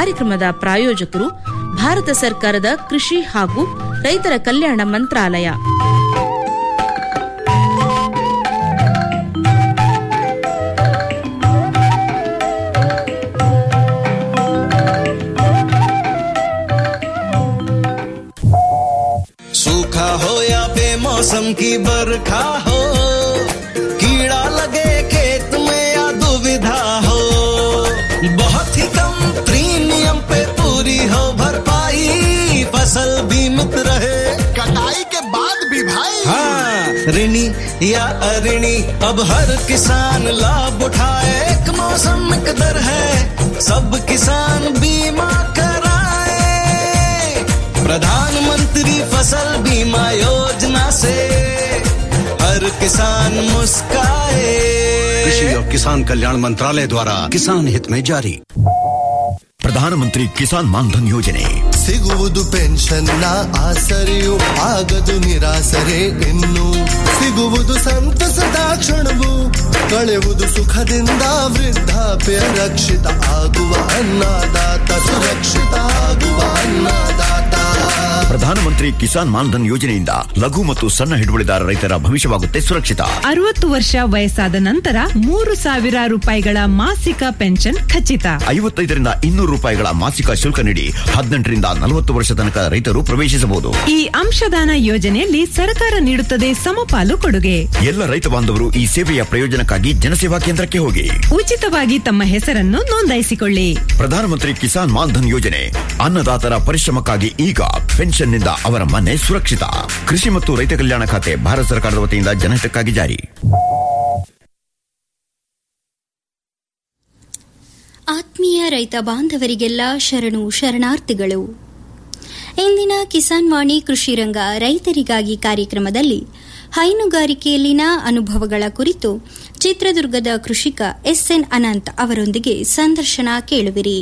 ಕಾರ್ಯಕ್ರಮದ ಪ್ರಾಯೋಜಕರು ಭಾರತ ಸರ್ಕಾರದ ಕೃಷಿ ಹಾಗೂ ರೈತರ ಕಲ್ಯಾಣ ಮಂತ್ರಾಲಯ सूखा हो या बेमौसम की बरखा हो कीड़ा लगे खेत में या दुविधा हो बहुत ही कम प्रीमियम पे पूरी हो भरपाई फसल बीमित रहे कटाई के बाद भी भाई हाँ ऋणी या अऋणी अब हर किसान लाभ उठाए एक मौसम एक दर है सब किसान बीमा कराए प्रधानमंत्री फसल बीमा योजना से हर किसान मुस्काए कृषि और किसान कल्याण मंत्रालय द्वारा किसान हित में जारी ಪ್ರಧಾನಮಂತ್ರಿ ಕಿಸಾನ್ ಮಾನ್ಧನ್ ಯೋಜನೆ ಸಿಗುವುದು ಪೆನ್ಷನ್ನ ಆಸರೆಯು ಆಗದು ನಿರಾಸರೆ ಇನ್ನು ಸಿಗುವುದು ಸಂತಸದ ಕ್ಷಣವು ಕಳೆಯುವುದು ಸುಖದಿಂದ ವೃದ್ಧಾಪ್ಯ ರಕ್ಷಿತ ಆಗುವ ಅನ್ನದಾತ ಸುರಕ್ಷಿತ ಆಗುವ ಅನ್ನದಾತ ಪ್ರಧಾನಮಂತ್ರಿ ಕಿಸಾನ್ ಮಾನ್ಧನ್ ಯೋಜನೆಯಿಂದ ಲಘು ಮತ್ತು ಸಣ್ಣ ಹಿಡುವಳಿದಾರ ರೈತರ ಭವಿಷ್ಯವಾಗುತ್ತೆ ಸುರಕ್ಷಿತ ಅರವತ್ತು ವರ್ಷ ವಯಸ್ಸಾದ ನಂತರ ಮೂರು ಸಾವಿರ ರೂಪಾಯಿಗಳ ಮಾಸಿಕ ಪೆನ್ಷನ್ ಖಚಿತ ಐವತ್ತೈದರಿಂದ ಇನ್ನೂರು ರೂಪಾಯಿಗಳ ಮಾಸಿಕ ಶುಲ್ಕ ನೀಡಿ ಹದಿನೆಂಟರಿಂದ ನಲವತ್ತು ವರ್ಷ ತನಕ ರೈತರು ಪ್ರವೇಶಿಸಬಹುದು ಈ ಅಂಶದಾನ ಯೋಜನೆಯಲ್ಲಿ ಸರ್ಕಾರ ನೀಡುತ್ತದೆ ಸಮಪಾಲು ಕೊಡುಗೆ ಎಲ್ಲ ರೈತ ಬಾಂಧವರು ಈ ಸೇವೆಯ ಪ್ರಯೋಜನಕ್ಕಾಗಿ ಜನಸೇವಾ ಕೇಂದ್ರಕ್ಕೆ ಹೋಗಿ ಉಚಿತವಾಗಿ ತಮ್ಮ ಹೆಸರನ್ನು ನೋಂದಾಯಿಸಿಕೊಳ್ಳಿ ಪ್ರಧಾನಮಂತ್ರಿ ಕಿಸಾನ್ ಮಾನ್ಧನ್ ಯೋಜನೆ ಅನ್ನದಾತರ ಪರಿಶ್ರಮಕ್ಕಾಗಿ ಈಗ ಪೆನ್ಷನ್ನಿಂದ ಅವರ ಮನೆ ಸುರಕ್ಷಿತ ಕೃಷಿ ಮತ್ತು ರೈತ ಕಲ್ಯಾಣ ಖಾತೆ ಭಾರತ ಸರ್ಕಾರದ ವತಿಯಿಂದ ಜನಹಿತಕ್ಕಾಗಿ ಜಾರಿ ಆತ್ಮೀಯ ರೈತ ಬಾಂಧವರಿಗೆಲ್ಲ ಶರಣು ಶರಣಾರ್ಥಿಗಳು ಇಂದಿನ ಕಿಸಾನ್ ವಾಣಿ ಕೃಷಿ ರಂಗ ರೈತರಿಗಾಗಿ ಕಾರ್ಯಕ್ರಮದಲ್ಲಿ ಹೈನುಗಾರಿಕೆಯಲ್ಲಿನ ಅನುಭವಗಳ ಕುರಿತು ಚಿತ್ರದುರ್ಗದ ಕೃಷಿಕ ಎಸ್ಎನ್ ಅನಂತ್ ಅವರೊಂದಿಗೆ ಸಂದರ್ಶನ ಕೇಳುವಿರಿ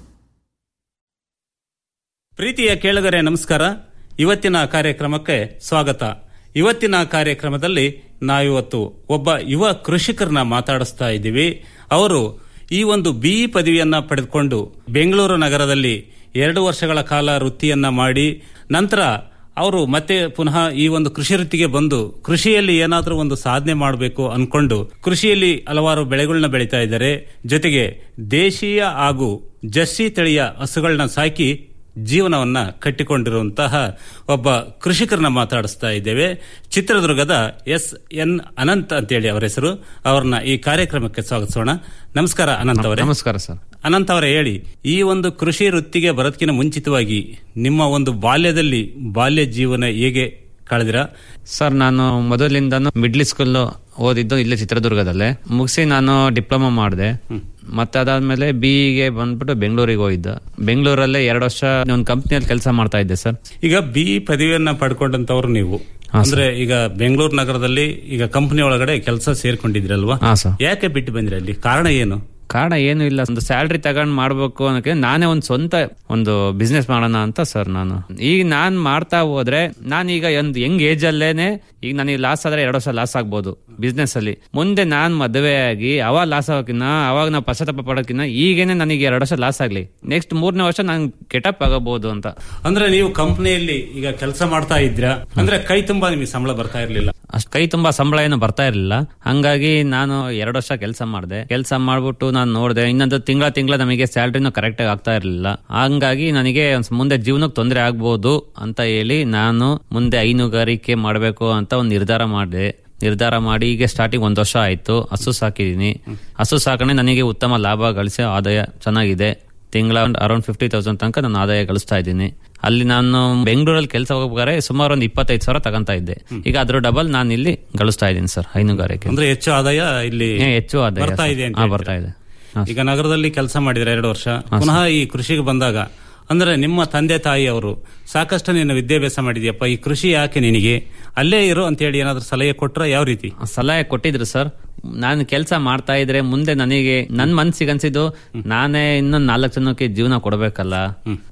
ಪ್ರೀತಿಯ ಕೇಳುಗರೆ ನಮಸ್ಕಾರ ಇವತ್ತಿನ ಕಾರ್ಯಕ್ರಮಕ್ಕೆ ಸ್ವಾಗತ ಇವತ್ತಿನ ಕಾರ್ಯಕ್ರಮದಲ್ಲಿ ನಾವಿವತ್ತು ಒಬ್ಬ ಯುವ ಕೃಷಿಕರನ್ನ ಮಾತಾಡಿಸ್ತಾ ಇದ್ದೀವಿ ಅವರು ಈ ಒಂದು ಬಿಇ ಪದವಿಯನ್ನ ಪಡೆದುಕೊಂಡು ಬೆಂಗಳೂರು ನಗರದಲ್ಲಿ ಎರಡು ವರ್ಷಗಳ ಕಾಲ ವೃತ್ತಿಯನ್ನ ಮಾಡಿ ನಂತರ ಅವರು ಮತ್ತೆ ಪುನಃ ಈ ಒಂದು ಕೃಷಿ ವೃತ್ತಿಗೆ ಬಂದು ಕೃಷಿಯಲ್ಲಿ ಏನಾದರೂ ಒಂದು ಸಾಧನೆ ಮಾಡಬೇಕು ಅನ್ಕೊಂಡು ಕೃಷಿಯಲ್ಲಿ ಹಲವಾರು ಬೆಳೆಗಳನ್ನ ಬೆಳೀತಾ ಇದ್ದಾರೆ ಜೊತೆಗೆ ದೇಶೀಯ ಹಾಗೂ ಜರ್ಸಿ ತಳಿಯ ಹಸುಗಳನ್ನ ಸಾಕಿ ಜೀವನವನ್ನ ಕಟ್ಟಿಕೊಂಡಿರುವಂತಹ ಒಬ್ಬ ಕೃಷಿಕರನ್ನ ಮಾತಾಡಿಸ್ತಾ ಇದ್ದೇವೆ ಚಿತ್ರದುರ್ಗದ ಎಸ್ ಎನ್ ಅನಂತ್ ಅಂತೇಳಿ ಅವರ ಹೆಸರು ಅವರನ್ನ ಈ ಕಾರ್ಯಕ್ರಮಕ್ಕೆ ಸ್ವಾಗತಿಸೋಣ ನಮಸ್ಕಾರ ಅನಂತ್ ಅವರೇ ನಮಸ್ಕಾರ ಸರ್ ಅನಂತ್ ಅವರೇ ಹೇಳಿ ಈ ಒಂದು ಕೃಷಿ ವೃತ್ತಿಗೆ ಬರೋದಕ್ಕಿಂತ ಮುಂಚಿತವಾಗಿ ನಿಮ್ಮ ಒಂದು ಬಾಲ್ಯದಲ್ಲಿ ಬಾಲ್ಯ ಜೀವನ ಹೇಗೆ ಕಳೆದಿರಾ ಸರ್ ನಾನು ಮೊದಲಿಂದನೂ ಮಿಡ್ಲ್ ಸ್ಕೂಲ್ ಓದಿದ್ದು ಇಲ್ಲೇ ಚಿತ್ರದುರ್ಗದಲ್ಲೇ ಮುಗಿಸಿ ನಾನು ಡಿಪ್ಲೊಮಾ ಮಾಡಿದೆ ಮತ್ತೆ ಅದಾದ್ಮೇಲೆ ಬಿಇಗೆ ಬಂದ್ಬಿಟ್ಟು ಬೆಂಗಳೂರಿಗೆ ಹೋಗಿದ್ದೆ ಬೆಂಗಳೂರಲ್ಲೇ ಎರಡು ವರ್ಷ ಒಂದು ಕಂಪ್ನಿಯಲ್ಲಿ ಕೆಲಸ ಮಾಡ್ತಾ ಇದ್ದೆ ಸರ್ ಈಗ ಬಿ ಪದವಿಯನ್ನ ಪಡ್ಕೊಂಡಂತವ್ರು ನೀವು ಅಂದ್ರೆ ಈಗ ಬೆಂಗಳೂರು ನಗರದಲ್ಲಿ ಈಗ ಕಂಪನಿ ಒಳಗಡೆ ಕೆಲಸ ಸೇರ್ಕೊಂಡಿದ್ರಲ್ವಾ ಹಾ ಸರ್ ಯಾಕೆ ಬಿಟ್ಟು ಬಂದ್ರಿ ಅಲ್ಲಿ ಕಾರಣ ಏನು ಕಾರಣ ಏನು ಇಲ್ಲ ಒಂದು ಸ್ಯಾಲ್ರಿ ತಗೊಂಡ್ ಮಾಡ್ಬೇಕು ಅನ್ನೋಕೆ ನಾನೇ ಒಂದು ಸ್ವಂತ ಒಂದು ಬಿಸ್ನೆಸ್ ಮಾಡೋಣ ಅಂತ ಸರ್ ನಾನು ಈಗ ನಾನ್ ಮಾಡ್ತಾ ಹೋದ್ರೆ ನಾನೀಗ ಒಂದು ಯಂಗ್ ಏಜ್ ಅಲ್ಲೇನೆ ಈಗ ನನಗೆ ಲಾಸ್ ಆದ್ರೆ ಎರಡು ವರ್ಷ ಲಾಸ್ ಆಗ್ಬೋದು ಬಿಸ್ನೆಸ್ ಅಲ್ಲಿ ಮುಂದೆ ನಾನ್ ಮದುವೆ ಆಗಿ ಅವಾಗ ಲಾಸ್ ಆಗೋಕಿನ್ನ ಅವಾಗ ನಾವು ಪಶ್ಚಾತ್ತಾಪ ಪಡೋಕಿನ್ನ ಈಗೇನೆ ನನಗೆ ಎರಡು ವರ್ಷ ಲಾಸ್ ಆಗ್ಲಿ ನೆಕ್ಸ್ಟ್ ಮೂರನೇ ವರ್ಷ ನಾನು ಕೆಟಪ್ ಆಗಬಹುದು ಅಂತ ಅಂದ್ರೆ ನೀವು ಕಂಪನಿಯಲ್ಲಿ ಈಗ ಕೆಲಸ ಮಾಡ್ತಾ ಇದ್ರಾ ಅಂದ್ರೆ ಕೈ ತುಂಬಾ ನಿಮಗೆ ಸಂಬಳ ಬರ್ತಾ ಇರ್ಲಿಲ್ಲ ಅಷ್ಟ್ ಕೈ ತುಂಬಾ ಸಂಬಳ ಏನು ಬರ್ತಾ ಇರಲಿಲ್ಲ ಹಂಗಾಗಿ ನಾನು ಎರಡು ವರ್ಷ ಕೆಲಸ ಮಾಡಿದೆ ಕೆಲಸ ಮಾಡ್ಬಿಟ್ಟು ನಾನು ನೋಡಿದೆ ಇನ್ನೊಂದು ತಿಂಗಳ ತಿಂಗಳ ನಮಗೆ ಸ್ಯಾಲ್ರಿನೂ ಕರೆಕ್ಟ್ ಆಗಿ ಆಗ್ತಾ ಇರಲಿಲ್ಲ ಹಂಗಾಗಿ ನನಗೆ ಒಂದ್ ಮುಂದೆ ಜೀವನಕ್ಕೆ ತೊಂದರೆ ಆಗ್ಬೋದು ಅಂತ ಹೇಳಿ ನಾನು ಮುಂದೆ ಹೈನುಗಾರಿಕೆ ಮಾಡಬೇಕು ಅಂತ ಒಂದು ನಿರ್ಧಾರ ಮಾಡಿದೆ ನಿರ್ಧಾರ ಮಾಡಿ ಈಗ ಸ್ಟಾರ್ಟಿಂಗ್ ಒಂದ್ ವರ್ಷ ಆಯ್ತು ಹಸು ಸಾಕಿದೀನಿ ಹಸು ಸಾಕಣೆ ನನಗೆ ಉತ್ತಮ ಲಾಭ ಗಳಿಸಿ ಆದಾಯ ಚೆನ್ನಾಗಿದೆ ತಿಂಗಳ ಅರೌಂಡ್ ಫಿಫ್ಟಿ ತೌಸಂಡ್ ತನಕ ನಾನು ಆದಾಯ ಗಳಿಸ್ತಾ ಇದ್ದೀನಿ ಅಲ್ಲಿ ನಾನು ಬೆಂಗಳೂರಲ್ಲಿ ಕೆಲಸ ಹೋಗ್ಬೇಕಾದ್ರೆ ಸುಮಾರು ಒಂದು ಇಪ್ಪತ್ತೈದು ಸಾವಿರ ತಗೊಂತಾ ಇದ್ದೆ ಈಗ ಅದ್ರ ಡಬಲ್ ನಾನು ಇಲ್ಲಿ ಗಳಿಸ್ತಾ ಇದ್ದೀನಿ ಸರ್ ಹೈನುಗಾರಿಕೆ ಅಂದ್ರೆ ಹೆಚ್ಚು ಆದಾಯ ಇಲ್ಲಿ ಏ, ಹೆಚ್ಚು ಆದಾಯ ಬರ್ತಾ ಸರ್. ಇದೆ ಅಂತ ಹಾ, ಹೇಳ್ತೀರಾ? ಬರ್ತಾ ಇದೆ ಹಾ, ಈಗ ನಗರದಲ್ಲಿ ಕೆಲಸ ಮಾಡಿದ್ರೆ ಎರಡು ವರ್ಷ ಪುನಃ ಈ ಕೃಷಿಗೆ ಬಂದಾಗ ಅಂದ್ರೆ ನಿಮ್ಮ ತಂದೆ ತಾಯಿ ಅವರು ಸಾಕಷ್ಟು ನೀನು ವಿದ್ಯಾಭ್ಯಾಸ ಮಾಡಿದ್ಯಪ್ಪ ಈ ಕೃಷಿ ಯಾಕೆ ನಿನಗೆ ಅಲ್ಲೇ ಇರು ಅಂತ ಹೇಳಿ ಏನಾದ್ರು ಸಲಹೆ ಕೊಟ್ರ ಯಾವ ರೀತಿ ಸಲಹೆ ಕೊಟ್ಟಿದ್ರು ಸರ್ ನಾನು ಕೆಲಸ ಮಾಡ್ತಾ ಇದ್ರೆ ಮುಂದೆ ನನಗೆ ನನ್ ಮನ್ಸಿಗೆ ಅನ್ಸಿದ್ದು ನಾನೇ ಇನ್ನೊಂದ್ ನಾಲ್ಕು ಜನಕ್ಕೆ ಜೀವನ ಕೊಡ್ಬೇಕಲ್ಲ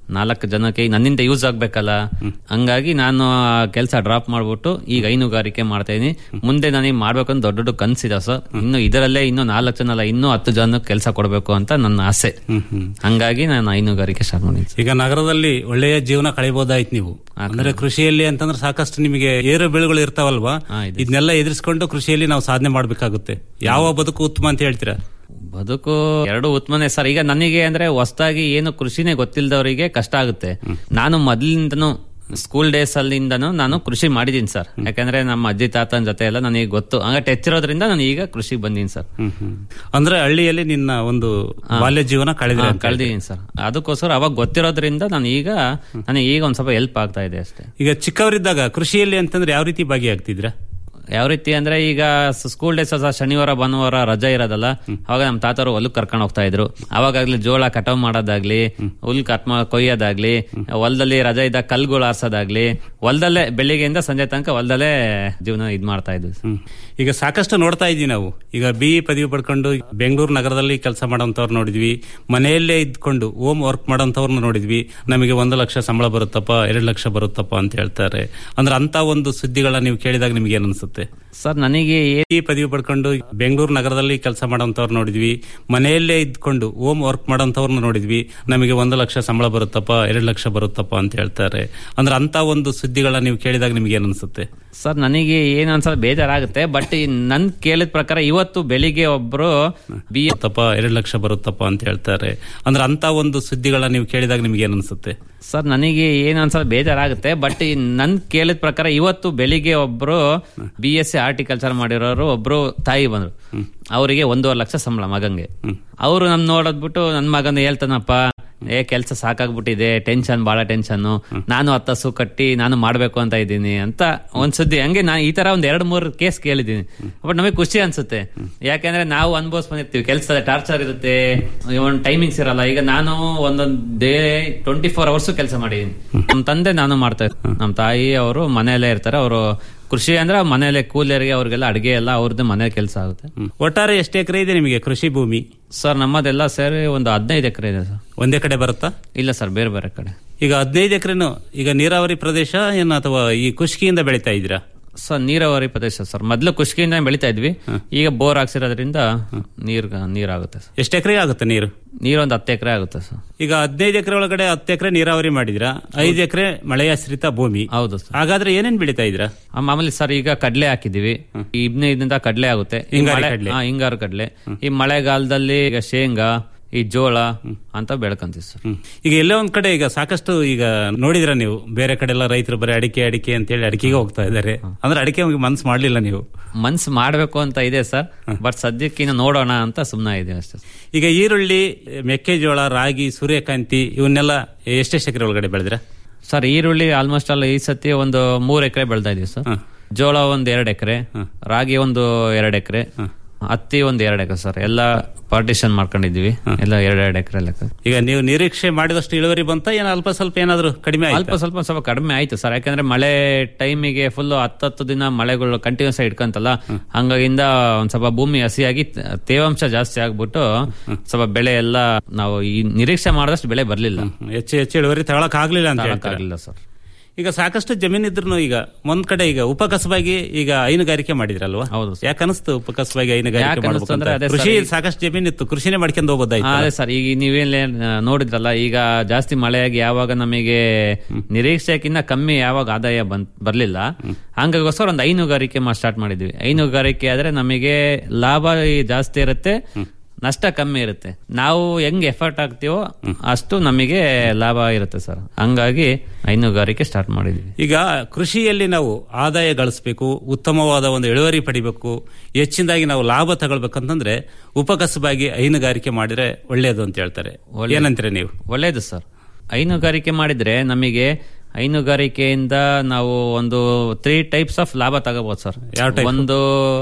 ನಾಲ್ಕು ಜನಕ್ಕೆ ಈಗ ನನ್ನಿಂದ ಯೂಸ್ ಆಗ್ಬೇಕಲ್ಲ ಹಂಗಾಗಿ ನಾನು ಕೆಲಸ ಡ್ರಾಪ್ ಮಾಡ್ಬಿಟ್ಟು ಈಗ ಹೈನುಗಾರಿಕೆ ಮಾಡ್ತಾ ಇದೀನಿ ಮುಂದೆ ನನಗೆ ಮಾಡ್ಬೇಕಂತ ದೊಡ್ಡ ದೊಡ್ಡ ಕನ್ಸಿದೆ ಸರ್ ಇನ್ನು ಇದರಲ್ಲೇ ಇನ್ನು ನಾಲ್ಕು ಜನ ಅಲ್ಲ ಇನ್ನೂ ಹತ್ತು ಜನಕ್ಕೆ ಕೆಲಸ ಕೊಡಬೇಕು ಅಂತ ನನ್ನ ಆಸೆ ಹಂಗಾಗಿ ನಾನು ಹೈನುಗಾರಿಕೆ ಸ್ಟಾರ್ಟ್ ಮಾಡಿದ್ದೀನಿ ಈಗ ನಗರದಲ್ಲಿ ಒಳ್ಳೆಯ ಜೀವನ ಕಳಿಬಹುದಾಯ್ತು ನೀವು ಅಂದ್ರೆ ಕೃಷಿಯಲ್ಲಿ ಅಂತಂದ್ರೆ ಸಾಕಷ್ಟು ನಿಮಗೆ ಏರು ಬೆಳೆಗಳು ಇರ್ತಾವಲ್ವಾ ಇದನ್ನೆಲ್ಲ ಎದುರಿಸ್ಕೊಂಡು ಕೃಷಿಯಲ್ಲಿ ನಾವು ಸಾಧನೆ ಮಾಡ್ಬೇಕಾಗುತ್ತೆ ಯಾವ ಬದುಕು ಉತ್ತಮ ಅಂತ ಹೇಳ್ತೀರಾ ಬದುಕು ಎರಡು ಉತ್ತಮನೇ ಸರ್ ಈಗ ನನಗೆ ಅಂದ್ರೆ ಹೊಸದಾಗಿ ಏನು ಕೃಷಿನೇ ಗೊತ್ತಿಲ್ಲದವರಿಗೆ ಕಷ್ಟ ಆಗುತ್ತೆ ನಾನು ಮೊದಲಿಂದನು ಸ್ಕೂಲ್ ಡೇಸ್ ಅಲ್ಲಿಂದನು ನಾನು ಕೃಷಿ ಮಾಡಿದೀನಿ ಸರ್ ಯಾಕಂದ್ರೆ ನಮ್ಮ ಅಜ್ಜಿ ತಾತನ ಜೊತೆ ಎಲ್ಲ ನನಗೆ ಗೊತ್ತು ಹಂಗ ಟೆಚ್ಚಿರೋದ್ರಿಂದ ನಾನು ಈಗ ಕೃಷಿಗೆ ಬಂದೀನಿ ಸರ್ ಅಂದ್ರೆ ಹಳ್ಳಿಯಲ್ಲಿ ನಿನ್ನ ಒಂದು ಬಾಲ್ಯ ಜೀವನ ಕಳೆದ್ರೆ ಹಾ, ಕಳ್ದಿದೀನಿ ಸರ್ ಅದಕ್ಕೋಸ್ಕರ ಅವಾಗ ಗೊತ್ತಿರೋದ್ರಿಂದ ನಾನು ಈಗ ನನಗೆ ಈಗ ಒಂದ್ ಸ್ವಲ್ಪ ಹೆಲ್ಪ್ ಆಗ್ತಾ ಇದೆ ಅಷ್ಟೇ ಈಗ ಚಿಕ್ಕವರಿದ್ದಾಗ ಕೃಷಿಯಲ್ಲಿ ಅಂತಂದ್ರೆ ಯಾವ ರೀತಿ ಭಾಗಿಯಾಗ್ತಿದ್ರ ಯಾವ ರೀತಿ ಅಂದ್ರೆ ಈಗ ಸ್ಕೂಲ್ ಡೇಸ್ ಶನಿವಾರ ಭಾನುವಾರ ರಜಾ ಇರೋದಲ್ಲ ಅವಾಗ ನಮ್ಮ ತಾತರು ಹೊಲಕ್ ಕರ್ಕೊಂಡು ಹೋಗ್ತಾ ಇದ್ರು ಅವಾಗಾಗ್ಲಿ ಜೋಳ ಕಟಾವ್ ಮಾಡೋದಾಗ್ಲಿ ಹುಲ್ ಕಟ್ ಮಾ- ಕೊಯ್ಯೋದಾಗ್ಲಿ ಹೊಲದಲ್ಲಿ ರಜಾ ಇದ್ದಾಗ ಕಲ್ಗಳು ಆರ್ಸೋದಾಗ್ಲಿ ಹೊಲದಲ್ಲೇ ಬೆಳಿಗ್ಗೆಯಿಂದ ಸಂಜೆ ತನಕ ಹೊಲದಲ್ಲೇ ಜೀವನ ಇದ್ ಮಾಡ್ತಾ ಇದ್ವಿ ಈಗ ಸಾಕಷ್ಟು ನೋಡ್ತಾ ಇದ್ವಿ ನಾವು ಈಗ ಬಿ ಪದವಿ ಪಡ್ಕೊಂಡು ಬೆಂಗಳೂರು ನಗರದಲ್ಲಿ ಕೆಲಸ ಮಾಡೋಂಥವ್ರು ನೋಡಿದ್ವಿ ಮನೆಯಲ್ಲೇ ಇದ್ಕೊಂಡು ಹೋಮ್ ವರ್ಕ್ ಮಾಡೋಂಥವ್ರನ್ನ ನೋಡಿದ್ವಿ ನಮಗೆ ಒಂದು ಲಕ್ಷ ಸಂಬಳ ಬರುತ್ತಪ್ಪ ಎರಡು ಲಕ್ಷ ಬರುತ್ತಪ್ಪ ಅಂತ ಹೇಳ್ತಾರೆ ಅಂದ್ರೆ ಅಂತ ಒಂದು ಸುದ್ದಿಗಳನ್ನ ನೀವು ಕೇಳಿದಾಗ ನಿಮ್ಗೆ ಏನ್ ಅನ್ಸುತ್ತೆ ಸರ್ ನನಗೆ ಈ ಪದವಿ ಪಡ್ಕೊಂಡು ಬೆಂಗಳೂರು ನಗರದಲ್ಲಿ ಕೆಲಸ ಮಾಡೋಂಥವ್ರು ನೋಡಿದ್ವಿ ಮನೆಯಲ್ಲೇ ಇದ್ಕೊಂಡು ಹೋಮ್ ವರ್ಕ್ ಮಾಡೋಂಥವ್ರನ್ನ ನೋಡಿದ್ವಿ ನಮಗೆ ಒಂದು ಲಕ್ಷ ಸಂಬಳ ಬರುತ್ತಪ್ಪ ಎರಡು ಲಕ್ಷ ಬರುತ್ತಪ್ಪ ಅಂತ ಹೇಳ್ತಾರೆ ಅಂದ್ರೆ ಅಂತ ಒಂದು ಸುದ್ದಿಗಳನ್ನ ನೀವು ಕೇಳಿದಾಗ ನಿಮ್ಗೆ ಏನ್ ಅನ್ಸುತ್ತೆ ಸರ್ ನನಗೆ ಏನ್ ಅನ್ಸಲ್ಲ ಬೇಜಾರಾಗುತ್ತೆ ಬಟ್ ನನ್ ಕೇಳಿದ ಪ್ರಕಾರ ಇವತ್ತು ಬೆಳಿಗ್ಗೆ ಒಬ್ರು ಬಿ ಬರುತ್ತಪ್ಪ ಎರಡು ಲಕ್ಷ ಬರುತ್ತಪ್ಪ ಅಂತ ಹೇಳ್ತಾರೆ ಅಂದ್ರೆ ಅಂತ ಒಂದು ಸುದ್ದಿಗಳನ್ನ ನೀವು ಕೇಳಿದಾಗ ನಿಮ್ಗೆ ಏನ್ ಅನ್ಸುತ್ತೆ ಸರ್ ನನಗೆ ಏನ್ ಅನ್ಸಲ್ಲ ಬೇಜಾರಾಗುತ್ತೆ ಬಟ್ ನನ್ ಕೇಳಿದ ಪ್ರಕಾರ ಇವತ್ತು ಬೆಳಿಗ್ಗೆ ಒಬ್ರು ಬಿ ಎಸ್ ಸಿ ಹಾರ್ಟಿಕಲ್ಚರ್ ಮಾಡಿರೋರು ಒಬ್ರು ತಾಯಿ ಬಂದ್ರು ಅವರಿಗೆ ಒಂದೂವರೆ ಲಕ್ಷ ಸಂಬಳ ಮಗಂಗೆ ಅವರು ನಮ್ ನೋಡೋದ್ಬಿಟ್ಟು ನನ್ ಮಗನ ಹೇಳ್ತಾನಪ್ಪ ಏ ಕೆಲ್ಸ ಸಾಕಾಗ್ಬಿಟ್ಟಿದೆ ಟೆನ್ಷನ್ ಬಹಳ ಟೆನ್ಷನ್ ನಾನು ಹತ್ತಸು ಕಟ್ಟಿ ನಾನು ಮಾಡ್ಬೇಕು ಅಂತ ಇದ್ದೀನಿ ಅಂತ ಒಂದ್ ಸುದ್ದಿ ಹಂಗೆ ನಾನು ಈ ತರ ಒಂದ್ ಎರಡ್ ಮೂರ್ ಕೇಸ್ ಕೇಳಿದ್ದೀನಿ ಬಟ್ ನಮಗೆ ಖುಷಿ ಅನ್ಸುತ್ತೆ ಯಾಕಂದ್ರೆ ನಾವು ಅನ್ಭವಿಸ್ ಬಂದಿರ್ತೀವಿ ಕೆಲಸದ ಟಾರ್ಚರ್ ಇರುತ್ತೆ ಒಂದ್ ಟೈಮಿಂಗ್ಸ್ ಇರಲ್ಲ ಈಗ ನಾನು ಒಂದೊಂದ್ ಡೇ ಟ್ವೆಂಟಿ ಫೋರ್ ಅವರ್ಸ್ ಕೆಲಸ ಮಾಡಿದೀನಿ ನಮ್ ತಂದೆ ನಾನು ಮಾಡ್ತಾ ಇರ್ತೀನಿ ನಮ್ ತಾಯಿ ಅವರು ಮನೆಯಲ್ಲೇ ಇರ್ತಾರೆ ಅವರು ಕೃಷಿ ಅಂದ್ರೆ ಮನೆಯಲ್ಲೇ ಕೂಲಿಯರಿಗೆ ಅವ್ರಿಗೆಲ್ಲ ಅಡಿಗೆ ಎಲ್ಲ ಅವ್ರದ್ದು ಮನೆ ಕೆಲಸ ಆಗುತ್ತೆ ಒಟ್ಟಾರೆ ಎಷ್ಟು ಎಕರೆ ಇದೆ ನಿಮಗೆ ಕೃಷಿ ಭೂಮಿ ಸರ್ ನಮ್ಮದೆಲ್ಲ ಸೇರಿ ಒಂದು ಹದಿನೈದು ಎಕರೆ ಇದೆ ಸರ್ ಒಂದೇ ಕಡೆ ಬರುತ್ತಾ ಇಲ್ಲ ಸರ್ ಬೇರೆ ಬೇರೆ ಕಡೆ ಈಗ ಹದಿನೈದು ಎಕರೆನು ಈಗ ನೀರಾವರಿ ಪ್ರದೇಶ ಏನು ಅಥವಾ ಈ ಖುಷ್ಕಿಯಿಂದ ಬೆಳಿತಾ ಇದ್ದೀರಾ ಸರ್ ನೀರಾವರಿ ಪ್ರದೇಶ ಸರ್ ಮೊದಲು ಖುಷ್ಕಿಯಿಂದ ಬೆಳಿತಾ ಇದ್ವಿ ಈಗ ಬೋರ್ ಹಾಕ್ಸಿರೋದ್ರಿಂದ ನೀರ್ ನೀರಾಗುತ್ತೆ ಸರ್ ಎಷ್ಟು ಎಕರೆ ಆಗುತ್ತೆ ನೀರು ನೀರೊಂದು ಹತ್ತು ಎಕರೆ ಆಗುತ್ತೆ ಸರ್ ಈಗ ಹದಿನೈದು ಎಕರೆ ಒಳಗಡೆ ಹತ್ತು ಎಕರೆ ನೀರಾವರಿ ಮಾಡಿದಿರಾ ಐದು ಎಕರೆ ಮಳೆಯಾಶ್ರಿತ ಭೂಮಿ ಹೌದು ಸರ್ ಹಾಗಾದ್ರೆ ಏನೇನ್ ಬೆಳಿತಾ ಇದ್ದೀರಾ ಆ, ಮಾಮೂಲಿ ಸರ್ ಈಗ ಕಡ್ಲೆ ಹಾಕಿದೀವಿ ಈ ಇದರಿಂದ ಕಡ್ಲೆ ಆಗುತ್ತೆ ಈ ಹಿಂಗಾರಿ ಮಳೆ- ಕಡ್ಲೆ. ಹಾ, ಹಿಂಗಾರು ಕಡ್ಲೆ ಈ ಮಳೆಗಾಲದಲ್ಲಿ ಈಗ ಶೇಂಗಾ ಈ ಜೋಳ ಅಂತ ಬೆಳ್ಕೊಂತೀವಿ ಸರ್ ಈಗ ಎಲ್ಲೋ ಒಂದ್ ಕಡೆ ಈಗ ಸಾಕಷ್ಟು ಈಗ ನೋಡಿದ್ರ ನೀವು ಬೇರೆ ಕಡೆ ಎಲ್ಲ ರೈತರು ಬರೀ ಅಡಿಕೆ ಅಡಿಕೆ ಅಂತ ಹೇಳಿ ಅಡಿಕೆಗೆ ಹೋಗ್ತಾ ಇದ್ದಾರೆ ಅಂದ್ರೆ ಅಡಿಕೆ ಮನ್ಸು ಮಾಡ್ಲಿಲ್ಲ ನೀವು ಮನ್ಸು ಮಾಡ್ಬೇಕು ಅಂತ ಇದೆ ಸರ್ ಬಟ್ ಸದ್ಯಕ್ಕೆ ಇನ್ನು ನೋಡೋಣ ಅಂತ ಸುಮ್ಮನೆ ಇದೆ ಅಷ್ಟೇ ಈಗ ಈರುಳ್ಳಿ ಮೆಕ್ಕೆಜೋಳ ರಾಗಿ ಸೂರ್ಯಕಾಂತಿ ಇವನ್ನೆಲ್ಲ ಎಷ್ಟೆಷ್ಟು ಎಕರೆ ಒಳಗಡೆ ಬೆಳೆದ್ರ ಸರ್ ಈರುಳ್ಳಿ ಆಲ್ಮೋಸ್ಟ್ ಅಲ್ಲ ಈ ಸತಿ ಒಂದು ಮೂರ್ ಎಕರೆ ಬೆಳ್ತಾ ಇದೀವಿ ಸರ್ ಜೋಳ ಒಂದ್ ಎರಡ್ ಎಕರೆ ರಾಗಿ ಒಂದು ಎರಡ್ ಎಕರೆ ಹತ್ತಿ ಒಂದ್ ಎರಡ್ ಎಕರೆ ಸರ್ ಎಲ್ಲ ಪಾರ್ಟಿಷನ್ ಮಾಡ್ಕೊಂಡಿದೀವಿ ಎಲ್ಲ ಎರಡ್ ಎರಡ್ ಎಕರೆ ಲೆಕ್ಕ ಈಗ ನೀವು ನಿರೀಕ್ಷೆ ಮಾಡಿದಷ್ಟು ಇಳುವರಿ ಬಂತ ಏನ ಅಲ್ಪ ಸ್ವಲ್ಪ ಏನಾದ್ರು ಕಡಿಮೆ ಅಲ್ಪ ಆಯ್ತಾ ಸ್ವಲ್ಪ ಸ್ವಲ್ಪ ಕಡಿಮೆ ಆಯ್ತು ಸರ್ ಯಾಕಂದ್ರೆ ಮಳೆ ಟೈಮಿಗೆ ಫುಲ್ ಹತ್ತತ್ತು ದಿನ ಮಳೆಗಳು ಕಂಟಿನ್ಯೂಸ್ ಆಗಿ ಇಟ್ಕಂತಲ್ಲ ಹಂಗಾಗಿಂದ ಒಂದ್ ಸ್ವಲ್ಪ ಭೂಮಿ ಹಸಿಯಾಗಿ ತ- ತೇವಾಂಶ ಜಾಸ್ತಿ ಆಗ್ಬಿಟ್ಟು ಸ್ವಲ್ಪ ಬೆಳೆ ಎಲ್ಲ ನಾವು ಈ ನಿರೀಕ್ಷೆ ಮಾಡಿದಷ್ಟು ಬೆಳೆ ಬರ್ಲಿಲ್ಲ ಹೆಚ್ಚು ಹೆಚ್ಚು ಇಳುವರಿ ತಗೊಳಕ್ ಆಗ್ಲಿಲ್ಲ ಅಂತ ಹೇಳ್ತಾರೆ ಆಗ್ಲಿಲ್ಲ ಸರ್ ಈಗ ಸಾಕಷ್ಟು ಜಮೀನ್ ಇದ್ರು ಈಗ ಒಂದ್ ಕಡೆ ಈಗ ಉಪಕಸಬಾಗಿ ಈಗ ಹೈನುಗಾರಿಕೆ ಮಾಡಿದ್ರಲ್ವಾ ಹೌದು ಯಾಕೆ ಅನಿಸ್ತು ಉಪಕಸಬಾಗಿ ಹೈನುಗಾರಿಕೆ ಯಾಕ್ ಮಾಡ್ಬೇಕು ಅನಿಸ್ತು ಅಂದ್ರೆ ಅಂತ? ಅದೇ ಸರ್ ಕೃಷಿ ಈ- ಸಾಕಷ್ಟು ಜಮೀನ್ ಇತ್ತು ಕೃಷಿನೇ ಮಾಡ್ಕೊಂಡು ಹೋಗೋದಾಯ್ತು ಅದೇ ಸರ್ ಈಗ ನೀವೇನ್ ನೋಡಿದ್ರಲ್ಲ ಈಗ ಜಾಸ್ತಿ ಮಳೆಯಾಗಿ ಯಾವಾಗ ನಮಗೆ ನಿರೀಕ್ಷೆಕ್ಕಿಂತ ಕಮ್ಮಿ ಯಾವಾಗ ಆದಾಯ ಬಂದ್ ಬರ್ಲಿಲ್ಲ ಹಂಗಾಗೋಸ್ಕರ ಒಂದು ಹೈನುಗಾರಿಕೆ ಸ್ಟಾರ್ಟ್ ಮಾಡಿದ್ವಿ ಹೈನುಗಾರಿಕೆ ಆದ್ರೆ ನಮಗೆ ಲಾಭ ಈ ಜಾಸ್ತಿ ಇರುತ್ತೆ ನಷ್ಟ ಕಮ್ಮಿ ಇರುತ್ತೆ ನಾವು ಹೆಂಗ್ ಎಫರ್ಟ್ ಆಗ್ತೀವೋ ಅಷ್ಟು ನಮಗೆ ಲಾಭ ಇರುತ್ತೆ ಸರ್ ಹಂಗಾಗಿ ಹೈನುಗಾರಿಕೆ ಸ್ಟಾರ್ಟ್ ಮಾಡಿದ್ವಿ ಈಗ ಕೃಷಿಯಲ್ಲಿ ನಾವು ಆದಾಯ ಗಳಿಸಬೇಕು ಉತ್ತಮವಾದ ಒಂದು ಇಳುವರಿ ಪಡಿಬೇಕು ಹೆಚ್ಚಿನದಾಗಿ ನಾವು ಲಾಭ ತಗೊಳ್ಬೇಕಂತಂದ್ರೆ ಉಪಕಸಬಾಗಿ ಹೈನುಗಾರಿಕೆ ಮಾಡಿದ್ರೆ ಒಳ್ಳೇದು ಅಂತ ಹೇಳ್ತಾರೆ ಏನಂತೀರ ನೀವು ಒಳ್ಳೇದು ಸರ್ ಹೈನುಗಾರಿಕೆ ಮಾಡಿದ್ರೆ ನಮಗೆ ಹೈನುಗಾರಿಕೆಯಿಂದ ನಾವು ಒಂದು ತ್ರೀ ಟೈಪ್ಸ್ ಆಫ್ ಲಾಭ ತಗೋಬಹುದು ಸರ್ ಯಾವ type? ಒಂದು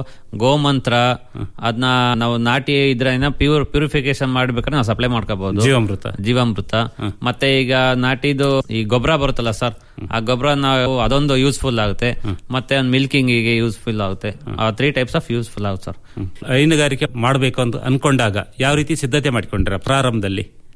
ಗೋಮಂತ್ರ ಅದನ್ನ ನಾವು ನಾಟಿ ಇದ್ರೆ ಪ್ಯೂರ್ ಪ್ಯೂರಿಫಿಕೇಶನ್ ಮಾಡ್ಬೇಕಾದ್ರೆ ನಾವು ಸಪ್ಲೈ ಮಾಡ್ಕೋಬಹುದು ಜೀವಾಮೃತ ಜೀವಾಮೃತ ಮತ್ತೆ ಈಗ ನಾಟಿದು ಈ ಗೊಬ್ಬರ ಬರುತ್ತಲ್ಲ ಸರ್ ಆ ಗೊಬ್ಬರ ನಾವು ಅದೊಂದು ಯೂಸ್ಫುಲ್ ಆಗುತ್ತೆ ಮತ್ತೆ ಒಂದು ಮಿಲ್ಕಿಂಗ್ ಗೆ ಯೂಸ್ಫುಲ್ ಆಗುತ್ತೆ ಆ ತ್ರೀ ಟೈಪ್ಸ್ ಆಫ್ ಯೂಸ್ಫುಲ್ ಆಗುತ್ತೆ ಸರ್ ಹೈನುಗಾರಿಕೆ ಮಾಡಬೇಕು ಅಂತ ಅನ್ಕೊಂಡಾಗ ಯಾವ ರೀತಿ ಸಿದ್ಧತೆ ಮಾಡ್ಕೊಂಡ್ರ ಪ್ರಾರಂಭದಲ್ಲಿ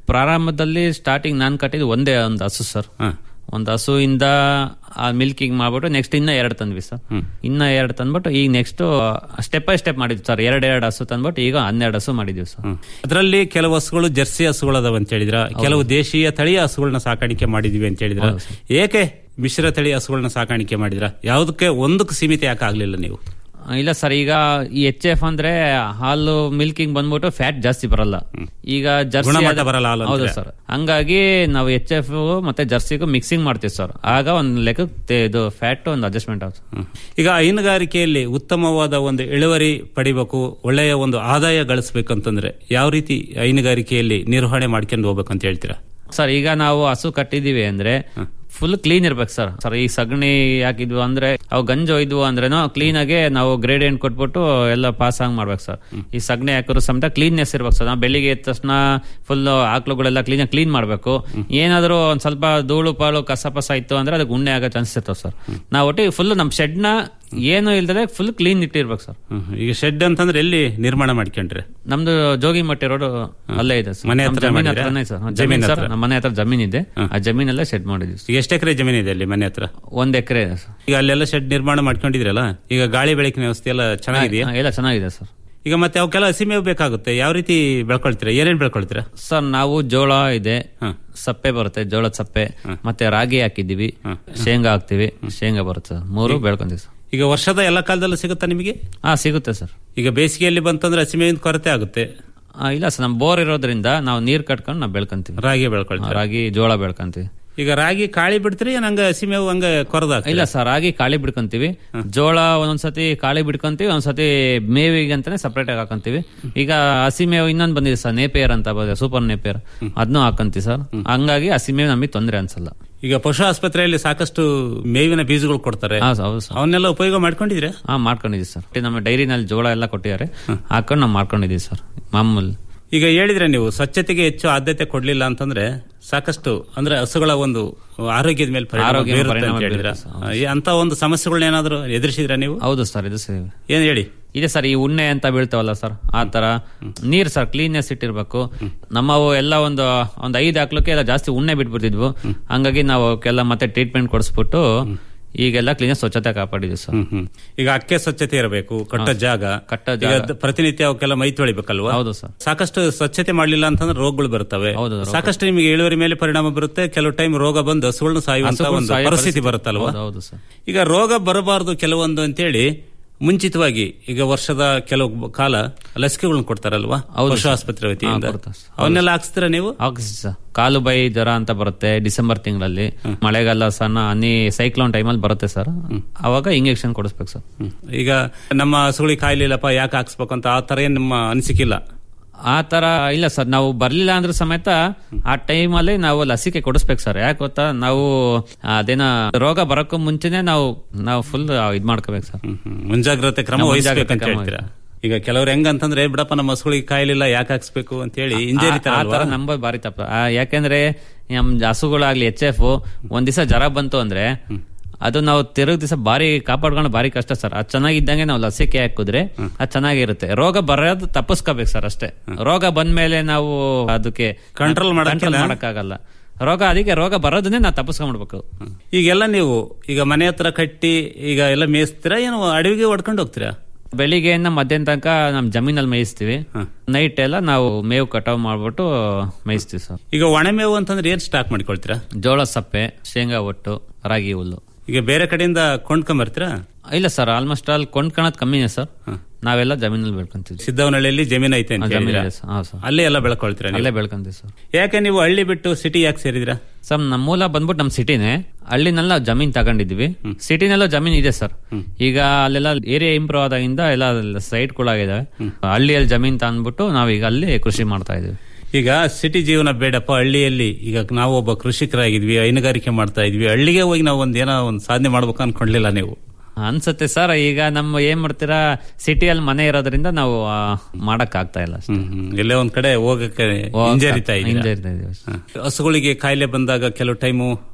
ಪ್ರಾರಂಭದಲ್ಲಿ ಸ್ಟಾರ್ಟಿಂಗ್ ನಾನ್ ಕಟ್ಟಿದ್ದು ಒಂದೇ ಒಂದು ಹಸು ಸರ್ ಒಂದು ಹಸುವಿಂದ ಆ ಮಿಲ್ಕಿಂಗ್ ಮಾಡ್ಬಿಟ್ಟು ನೆಕ್ಸ್ಟ್ ಇನ್ನ ಎರಡು ತಂದ್ವಿ ಸರ್ ಇನ್ನ ಎರಡು ತಂದ್ಬಿಟ್ಟು ಈಗ ನೆಕ್ಸ್ಟ್ ಸ್ಟೆಪ್ ಬೈ ಸ್ಟೆಪ್ ಮಾಡಿದ್ವಿ ಸರ್ ಎರಡ್ ಎರಡು ಹಸು ತಂದ್ಬಿಟ್ಟು ಈಗ ಹನ್ನೆರಡು ಹಸು ಮಾಡಿದ್ವಿ ಸರ್ ಅದರಲ್ಲಿ ಕೆಲವು ಹಸುಗಳು ಜರ್ಸಿ ಹಸುಗಳದಾವ ಅಂತ ಹೇಳಿದ್ರ ಕೆಲವು ದೇಶೀಯ ತಳಿಯ ಹಸುಗಳನ್ನ ಸಾಕಾಣಿಕೆ ಮಾಡಿದ್ವಿ ಅಂತ ಹೇಳಿದ್ರ ಏಕೆ ಮಿಶ್ರ ತಳಿ ಹಸುಗಳನ್ನ ಸಾಕಾಣಿಕೆ ಮಾಡಿದ್ರ ಯಾವುದಕ್ಕೆ ಒಂದಕ್ಕೆ ಸೀಮಿತ ಯಾಕೆ ಆಗ್ಲಿಲ್ಲ ನೀವು ಆ, ಇಲ್ಲ ಸರ್ ಈಗ ಈ ಎಚ್ ಎಫ್ ಅಂದ್ರೆ ಹಾಲು ಮಿಲ್ಕಿಂಗ್ ಬಂದ್ಬಿಟ್ಟು ಫ್ಯಾಟ್ ಜಾಸ್ತಿ ಬರಲ್ಲ ಈಗ ಜರ್ಸಿ ಗುಣಮಟ್ಟ ಆದ- ಬರಲ್ಲ ಹಾಲು ಹೌದು ಅಂದ್ರೆ. ಸರ್ ಹಂಗಾಗಿ ನಾವು ಎಚ್ ಎಫ್ ಮತ್ತೆ ಜರ್ಸಿಗೂ ಮಿಕ್ಸಿಂಗ್ ಮಾಡ್ತೀವಿ ಸರ್ ಆಗ ಒಂದು ಲೆಕ್ಕಕ್ಕೆ ಇದು ಫ್ಯಾಟ್ ಒಂದು ಅಡ್ಜಸ್ಟ್ಮೆಂಟ್ ಆಗುತ್ತೆ ಈಗ ಹೈನುಗಾರಿಕೆಯಲ್ಲಿ ಉತ್ತಮವಾದ ಒಂದು ಇಳುವರಿ ಪಡಿಬೇಕು ಒಳ್ಳೆಯ ಒಂದು ಆದಾಯ ಗಳಿಸ್ಬೇಕಂತಂದ್ರೆ ಯಾವ ರೀತಿ ಹೈನುಗಾರಿಕೆಯಲ್ಲಿ ನಿರ್ವಹಣೆ ಮಾಡ್ಕೊಂಡು ಹೋಗ್ಬೇಕು ಅಂತ ಹೇಳ್ತೀರಾ ಸರ್ ಈಗ ನಾವು ಹಸು ಕಟ್ಟಿದೀವಿ ಅಂದ್ರೆ ಫುಲ್ ಕ್ಲೀನ್ ಇರ್ಬೇಕು ಸರ್ ಸರ್ ಈ ಸಗಣಿ ಹಾಕಿದ್ವು ಅಂದ್ರೆ ಅವು ಗಂಜು ಒಯ್ದ್ವು ಅಂದ್ರೇನು ಕ್ಲೀನ್ ಆಗಿ ನಾವು ಗ್ರೇಡಿಯಂಟ್ ಕೊಟ್ಬಿಟ್ಟು ಎಲ್ಲ ಪಾಸ್ ಆಗಿ ಮಾಡ್ಬೇಕು ಸರ್ ಈ ಸಗಣಿ ಹಾಕಿರೋ ಸಮೇತ ಕ್ಲೀನ್ನೆಸ್ ಇರ್ಬೇಕು ಸರ್ ನಾವು ಬೆಳಿಗ್ಗೆ ಎದ್ದ ತಕ್ಷಣ ಫುಲ್ ಆಕ್ಳುಗಳೆಲ್ಲ ಕ್ಲೀನ್ ಕ್ಲೀನ್ ಮಾಡ್ಬೇಕು ಏನಾದರೂ ಒಂದ್ ಸ್ವಲ್ಪ ಧೂಳು ಪಾಳು ಕಸ ಪಸ ಇತ್ತು ಅಂದ್ರೆ ಅದಕ್ಕೆ ಉಣ್ಣೆ ಆಗೋ ಚಾನ್ಸಸ್ ಇರ್ತಾವ ಸರ್ ನಾವು ಒಟ್ಟಿಗೆ ಫುಲ್ ನಮ್ಮ ಶೆಡ್ ನ ಏನು ಇಲ್ದಲೆ ಫುಲ್ ಕ್ಲೀನ್ ಇಟ್ಟಿರ್ಬೇಕು ಸರ್ ಈಗ ಶೆಡ್ ಅಂತಂದ್ರೆ ಎಲ್ಲಿ ನಿರ್ಮಾಣ ಮಾಡ್ಕೊಂಡ್ರೆ ನಮ್ದು ಜೋಗಿಮಟ್ಟಿ ರೋಡ್ ಅಲ್ಲೇ ಇದೆ ಸರ್ ಮನೆ ನಮ್ ಹತ್ರ ಜಮೀನ್ ಮಾಡಿದ್ರಾ? ಹತ್ರನೇ ಸರ್ ಹಾ, ಜಮೀನ್ ಜಮೀನ್ ಸರ್ ಹತ್ರ? ನಮ್ಮ ಮನೆ ಹತ್ರ ಜಮೀನ್ ಇದೆ ಆ ಜಮೀನಲ್ಲೇ ಶೆಡ್ ಮಾಡಿದ್ವಿ ಈಗ ಎಷ್ಟು ಎಕರೆ ಜಮೀನು ಇದೆ ಅಲ್ಲಿ ಮನೆ ಹತ್ರ ಒಂದ್ ಎಕರೆ ಇದೆ ಸರ್ ಈಗ ಅಲ್ಲೆಲ್ಲ ಶೆಡ್ ನಿರ್ಮಾಣ ಮಾಡ್ಕೊಂಡಿದ್ರಲ್ಲ ಈಗ ಗಾಳಿ ಬೆಳಕಿನ ವ್ಯವಸ್ಥೆ ಎಲ್ಲ ಚೆನ್ನಾಗಿದೆಯಾ ಹಾ, ಎಲ್ಲ ಚೆನ್ನಾಗಿದೆ ಸರ್ ಈಗ ಮತ್ತೆ ಅವಕ್ಕೆಲ್ಲ ಹಸಿಮೇವು ಬೇಕಾಗುತ್ತೆ ಯಾವ ರೀತಿ ಬೆಳ್ಕೊಳ್ತೀರಾ ಏನೇನ್ ಬೆಳ್ಕೊಳ್ತೀರಾ ಸರ್ ನಾವು ಜೋಳ ಇದೆ ಸಪ್ಪೆ ಬರುತ್ತೆ ಜೋಳದ ಸಪ್ಪೆ ಮತ್ತೆ ರಾಗಿ ಹಾಕಿದೀವಿ ಶೇಂಗಾ ಹಾಕ್ತಿವಿ ಶೇಂಗಾ ಬರುತ್ತೆ ಸರ್ ಮೂರು ಬೆಳ್ಕೊಂತೀವಿ ಸರ್ ಈಗ ವರ್ಷದ ಎಲ್ಲ ಕಾಲದಲ್ಲೂ ಸಿಗುತ್ತಾ ನಿಮಗೆ ಹಾ ಸಿಗುತ್ತೆ ಸರ್ ಈಗ ಬೇಸಿಗೆಯಲ್ಲಿ ಬಂತಂದ್ರೆ ಹಸಿಮೇವಿನ ಕೊರತೆ ಆಗುತ್ತೆ ಆ, ಇಲ್ಲ ಸರ್ ನಮ್ ಬೋರ್ ಇರೋದ್ರಿಂದ ನಾವು ನೀರ್ ಕಟ್ಕೊಂಡು ನಾವು ಬೆಳ್ಕೊಂತೀವಿ ರಾಗಿ ಬೆಳ್ಕೊಳ್ತೀರಾ ರಾಗಿ ಜೋಳ ಬೆಳ್ಕೊಂತೀವಿ ಈಗ ರಾಗಿ ಕಾಳಿ ಬಿಡ್ತೀರಿ ಏನ್ ಹಂಗ ಹಸಿಮೇವು ಹಂಗ ಕೊರದ ಇಲ್ಲ ಸರ್ ರಾಗಿ ಕಾಳಿ ಬಿಡ್ಕೊಂತೀವಿ ಜೋಳ ಒಂದೊಂದ್ಸತಿ ಕಾಳಿ ಬಿಡ್ಕೊಂತೀವಿ ಒಂದ್ಸತಿ ಮೇವಿಗೆ ಅಂತಾನೆ ಸಪರೇಟ್ ಆಗಿ ಹಾಕೊಂತೀವಿ ಈಗ ಹಸಿ ಮೇವು ಇನ್ನೊಂದು ಬಂದಿದೆ ಸರ್ ನೇಪಿಯರ್ ಅಂತ ಬಂದಿದೆ ಸೂಪರ್ ನೇಪಿಯರ್ ಅದನ್ನು ಹಾಕಂತೀವಿ ಸರ್ ಹಂಗಾಗಿ ಹಸಿ ಮೇವು ನಮಗೆ ತೊಂದರೆ ಅನ್ಸಲ್ಲ ಈಗ ಪಶು ಆಸ್ಪತ್ರೆಯಲ್ಲಿ ಸಾಕಷ್ಟು ಮೇವಿನ ಬೀಜಗಳು ಕೊಡ್ತಾರೆ ಹಾ, ಹೌದು ಸರ್ ಅವನ್ನೆಲ್ಲ ಉಪಯೋಗ ಮಾಡ್ಕೊಂಡಿದ್ರೆ ಹಾ ಮಾಡ್ಕೊಂಡಿದೀವಿ ಸರ್ ನಮ್ಮ ಡೈರಿನಲ್ಲಿ ಜೋಳ ಎಲ್ಲ ಕೊಟ್ಟಿದ್ದಾರೆ ಹಾಕೊಂಡು ನಾವು ಮಾಡ್ಕೊಂಡಿದೀವಿ ಸರ್ ಮಾಮೂಲಿ ಈಗ ಹೇಳಿದ್ರೆ ನೀವು ಸ್ವಚ್ಛತೆಗೆ ಹೆಚ್ಚು ಆದ್ಯತೆ ಕೊಡ್ಲಿಲ್ಲ ಅಂತಂದ್ರೆ ಸಾಕಷ್ಟು ಅಂದ್ರೆ ಹಸುಗಳ ಒಂದು ಆರೋಗ್ಯದ ಮೇಲೆ ಪರಿಣಾಮ ಆರೋಗ್ಯ ಬೀರುತ್ತೆ ಪರಿಣಾಮ ಅಂತ ಹೇಳಿದ್ರ ಬೀರುತ್ತೆ, ಅಂತ ಒಂದು ಸಮಸ್ಯೆಗಳನ್ನೇನಾದ್ರೂ ಎದುರಿಸಿದ್ರ ನೀವು ಹೌದು ಸರ್ ಇದು ಸರ್ ಏನ್ ಹೇಳಿ ಇದೆ ಸರ್ ಈ ಉಣ್ಣೆ ಅಂತ ಬೀಳ್ತಾವಲ್ಲ ಸರ್ ಆ ತರ ನೀರ್ ಸರ್ ಕ್ಲೀನ್ನೆಸ್ ಇಟ್ಟಿರ್ಬೇಕು ನಮ್ಮವು ಎಲ್ಲ ಒಂದು ಒಂದ್ ಐದು ಹಾಕ್ಲಿಕ್ಕೆ ಎಲ್ಲ ಜಾಸ್ತಿ ಉಣ್ಣೆ ಬಿಟ್ಬಿಡ್ತಿದ್ವು ಹಂಗಾಗಿ ನಾವು ಅವಕ್ಕೆಲ್ಲ ಮತ್ತೆ ಟ್ರೀಟ್ಮೆಂಟ್ ಕೊಡಿಸ್ಬಿಟ್ಟು ಈಗೆಲ್ಲ ಕ್ಲೀನ್ ಸ್ವಚ್ಛತೆ ಕಾಪಾಡಿದ್ವಿ ಸರ್ ಹ್ಮ್, ಹ್ಮ್. ಈಗ ಅಕ್ಕೆ ಸ್ವಚ್ಛತೆ ಇರಬೇಕು ಕಟ್ಟ ಜಾಗ ಕಟ್ಟ ಈಗ ಜಾಗ. ದ- ಪ್ರತಿನಿತ್ಯ ಅವಕ್ಕೆಲ್ಲ ಮೈ ತೊಳಿಬೇಕಲ್ವಾ ಹೌದು ಸರ್ ಸಾಕಷ್ಟು ಸ್ವಚ್ಛತೆ ಮಾಡ್ಲಿಲ್ಲ ಅಂತಂದ್ರೆ ರೋಗಗಳು ಬರ್ತವೆ ಹೌದು, ರೋಗ. ಸಾಕಷ್ಟು ನಿಮಗೆ ಇಳುವರಿ ಮೇಲೆ ಪರಿಣಾಮ ಬರುತ್ತೆ ಕೆಲವು ಟೈಮ್ ರೋಗ ಬಂದು ಹಸುಗಳನ್ನ ಸಾಯುವಂತ ಹಸುಗಳು ಒಂದು ಸಾಯೋ ಪರಿಸ್ಥಿತಿ ಪರಿಸ್ಥಿತಿ ಬರುತ್ತಲ್ವಾ ಹೌದು, ಹೌದು ಸರ್ ಈಗ ರೋಗ ಬರಬಾರದು ಕೆಲವೊಂದು ಅಂತೇಳಿ ಮುಂಚಿತವಾಗಿ ಈಗ ವರ್ಷದ ಕೆಲವು ಕಾಲ ಲಸಿಕೆಗಳನ್ನ ಕೊಡ್ತಾರಲ್ವಾ ಹೌದು ಪಶು ಸರ್. ಆಸ್ಪತ್ರೆ ವತಿಯಿಂದ ಹಾ, ಕೊಡ್ತಾರೆ ಸರ್. ಅವನ್ನೆಲ್ಲ ಹಾಕ್ಸ್ತೀರಾ ನೀವು ಹಾಕಿಸಿ ಸರ್ ಕಾಲು ಬೈ ಜ್ವರ ಅಂತ ಬರುತ್ತೆ ಡಿಸೆಂಬರ್ ತಿಂಗಳಲ್ಲಿ ಮಳೆಗಾಲ ಸಣ್ಣ ಹನಿ ಸೈಕ್ಲೋನ್ ಟೈಮಲ್ಲಿ ಬರುತ್ತೆ ಸರ್ ಅವಾಗ ಇಂಜೆಕ್ಷನ್ ಕೊಡಿಸ್ಬೇಕು ಸರ್ ಈಗ ನಮ್ಮ ಹಸುಗಳಿಗೆ ಕಾಯಿಲೆ ಇಲ್ಲಪ್ಪ ಯಾಕೆ ಹಾಕ್ಸ್ಬೇಕು ಅಂತ ಆ ತರ ಏನ್ ನಿಮ್ಮ ಅನಿಸಿಕಿಲ್ಲ ಆ ತರ ಇಲ್ಲ ಸರ್ ನಾವು ಬರ್ಲಿಲ್ಲ ಅಂದ್ರೂ ಸಮೇತ ಆ ಟೈಮಲ್ಲಿ ನಾವು ಲಸಿಕೆ ಕೊಡಿಸ್ಬೇಕು ಸರ್ ಯಾಕೆ ಗೊತ್ತಾ ನಾವು ಅದೇನ ರೋಗ ಬರೋಕ್ಕೂ ಮುಂಚೆನೆ ನಾವು ನಾವು ಫುಲ್ ಇದ್ ಮಾಡ್ಕೋಬೇಕು ಸರ್ ಹ್ಮ್, ಹ್ಮ್. ಮುಂಜಾಗ್ರತೆ ಕ್ರಮ ನಾವು ವಹಿಸ್ಬೇಕಂತ ಮುಂಜಾಗ್ರತೆ ಕ್ರಮ ಹೇಳ್ತೀರಾ ಈಗ ಕೆಲವ್ರು ಹೆಂಗಂತಂದ್ರೆ ಬಿಡಪ್ಪ ನಮ್ಮ ಹಸುಗಳಿಗೆ ಕಾಯಿಲಿಲ್ಲ ಯಾಕೆ ಹಾಕ್ಸ್ಬೇಕು ಅಂತ ಹೇಳಿ ಇಂಜರಿ ಆ- ಆ ತರ ನಂಬೋದು ಬಾರಿ ತಪ್ಪ ಆ, ಯಾಕೆಂದ್ರೆ ನಮ್ ಹಸುಗಳಾಗ್ಲಿ ಎಚ್ ಎಫ್ ಒಂದ್ ದಿವಸ ಜ್ವರ ಬಂತು ಅಂದ್ರೆ ಅದು ನಾವು ತಿರುಗ್ ದಿವಸ ಬಾರಿ ಕಾಪಾಡ್ಕೊಂಡು ಬಾರಿ ಕಷ್ಟ ಸರ್ ಅದು ಚೆನ್ನಾಗಿದ್ದಂಗೆ ನಾವು ಲಸಿಕೆ ಹಾಕಿದ್ರೆ ಅದು ಚೆನ್ನಾಗಿರುತ್ತೆ ರೋಗ ಬರೋದು ತಪ್ಪಿಸ್ಕೋಬೇಕು ಸರ್ ಅಷ್ಟೇ ರೋಗ ಬಂದ್ಮೇಲೆ ನಾವು ಅದಕ್ಕೆ Control ಮಾಡಕ್ಕಿಲ್ಲ? ಮಾಡಕ್ಕಾಗಲ್ಲ ರೋಗ ಅದಕ್ಕೆ ರೋಗ ಬರೋದನ್ನೇ ನಾವು ತಪ್ಪಿಸ್ಕೊಂಡ್ಬಿಡ್ಬೇಕು ಈಗೆಲ್ಲ ನೀವು ಈಗ ಮನೆ ಹತ್ರ ಕಟ್ಟಿ ಈಗ ಎಲ್ಲ ಮೇಯಿಸ್ತೀರಾ ಏನು ಅಡವಿಗೆ ಹೊಡ್ಕೊಂಡು ಹೋಗ್ತೀರಾ ಬೆಳಿಗ್ಗೆಯಿಂದ ಮಧ್ಯಾಹ್ನ ತನಕ ನಮ್ ಜಮೀನಲ್ಲಿ ಮೇಯಿಸ್ತೀವಿ ನೈಟ್ ಎಲ್ಲ ನಾವು ಮೇವು ಕಟಾವ್ ಮಾಡ್ಬಿಟ್ಟು ಮೇಯಿಸ್ತೀವಿ ಸರ್ ಈಗ ಒಣಮೇವು ಅಂತಂದ್ರೆ ಏನ್ ಸ್ಟಾಕ್ ಮಾಡ್ಕೊಳ್ತೀರಾ ಜೋಳ ಸಪ್ಪೆ ಶೇಂಗಾ ಒಟ್ಟು ರಾಗಿ ಹುಲ್ಲು ಈಗ ಬೇರೆ ಕಡೆಯಿಂದ ಕೊಂಡ್ಕೊಂಬರ್ತೀರಾ ಇಲ್ಲ ಸರ್ ಆಲ್ಮೋಸ್ಟ್ ಆಲ್ ಕೊಂಡ್ಕೊಳೋದ್ ಕಮ್ಮಿನೇ ಸರ್ ನಾವೆಲ್ಲ ಜಮೀನಲ್ಲಿ ಬೆಳ್ಕೊಂತೀವಿ ಸಿದ್ದವನಹಳ್ಳಿಯಲ್ಲಿ ಜಮೀನ್ ಐತೆ ಅಂತ ಹಾ, ಜಮೀನ್ ಹೇಳಿದ್ರಾ? ಇದೆ ಸರ್. ಹಾ, ಸರ್. ಅಲ್ಲೇ ಎಲ್ಲ ಬೆಳ್ಕೊಳ್ತೀರಾ ನೀವು? ಅಲ್ಲೇ ಬೆಳ್ಕೊಂತೀವಿ ಸರ್ ಯಾಕೆ ನೀವು ಹಳ್ಳಿ ಬಿಟ್ಟು ಸಿಟಿ ಯಾಕೆ ಸೇರಿದ್ರಾ ಸರ್ ನಮ್ಮ ಮೂಲ ಬಂದ್ಬಿಟ್ಟು ನಮ್ಮ ಸಿಟಿನೇ ಹಳ್ಳಿನೆಲ್ಲ ನಾವು ಜಮೀನ್ ತಗೊಂಡಿದ್ವಿ ಸಿಟಿನಲ್ಲೂ ಜಮೀನ್ ಇದೆ ಸರ್ ಈಗ ಅಲ್ಲೆಲ್ಲ ಏರಿಯಾ ಇಂಪ್ರೂವ್ ಆದಾಗಿಂದ ಎಲ್ಲ ಸೈಟ್ಗಳಾಗಿದ್ದಾವೆ ಹಳ್ಳಿಯಲ್ಲಿ ಜಮೀನ್ ತಂದ್ಬಿಟ್ಟು ನಾವೀಗ ಅಲ್ಲಿ ಕೃಷಿ ಮಾಡ್ತಾ ಇದೀವಿ ಈಗ ಸಿಟಿ ಜೀವನ ಬೇಡಪ್ಪ ಹಳ್ಳಿಯಲ್ಲಿ ಈಗ ನಾವು ಒಬ್ಬ ಕೃಷಿಕರಾಗಿದ್ವಿ ಹೈನುಗಾರಿಕೆ ಮಾಡ್ತಾ ಇದ್ವಿ ಹಳ್ಳಿಗೆ ಹೋಗಿ ನಾವು ಒಂದ್ ಏನೋ ಒಂದು ಸಾಧನೆ ಮಾಡ್ಬೇಕು ಅನ್ಕೊಂಡ್ಲಿಲ್ಲ ನೀವು ಅನ್ಸುತ್ತೆ ಸರ್ ಈಗ ನಮ್ಮ ಏನ್ ಮಾಡ್ತೀರಾ ಸಿಟಿಯಲ್ಲಿ ಮನೆ ಇರೋದ್ರಿಂದ ನಾವು ಆ, ಮಾಡಕ್ ಆಗ್ತಾ ಇಲ್ಲ ಅಷ್ಟೇ. ಹ್ಮ್, ಹ್ಮ್. ಎಲ್ಲೇ ಒಂದ್ ಕಡೆ ಹೋಗಕ್ಕೆ ಹೋಗಕ್ಕೆ ಹಿಂಜರಿತಾ ಇದ್ದೀರಾ? ಹಿಂಜರಿತಾ ಇದೀವಿ. ಹ. ಹಸುಗಳಿಗೆ ಕಾಯಿಲೆ ಬಂದಾಗ ಕೆಲವು ಟೈಮು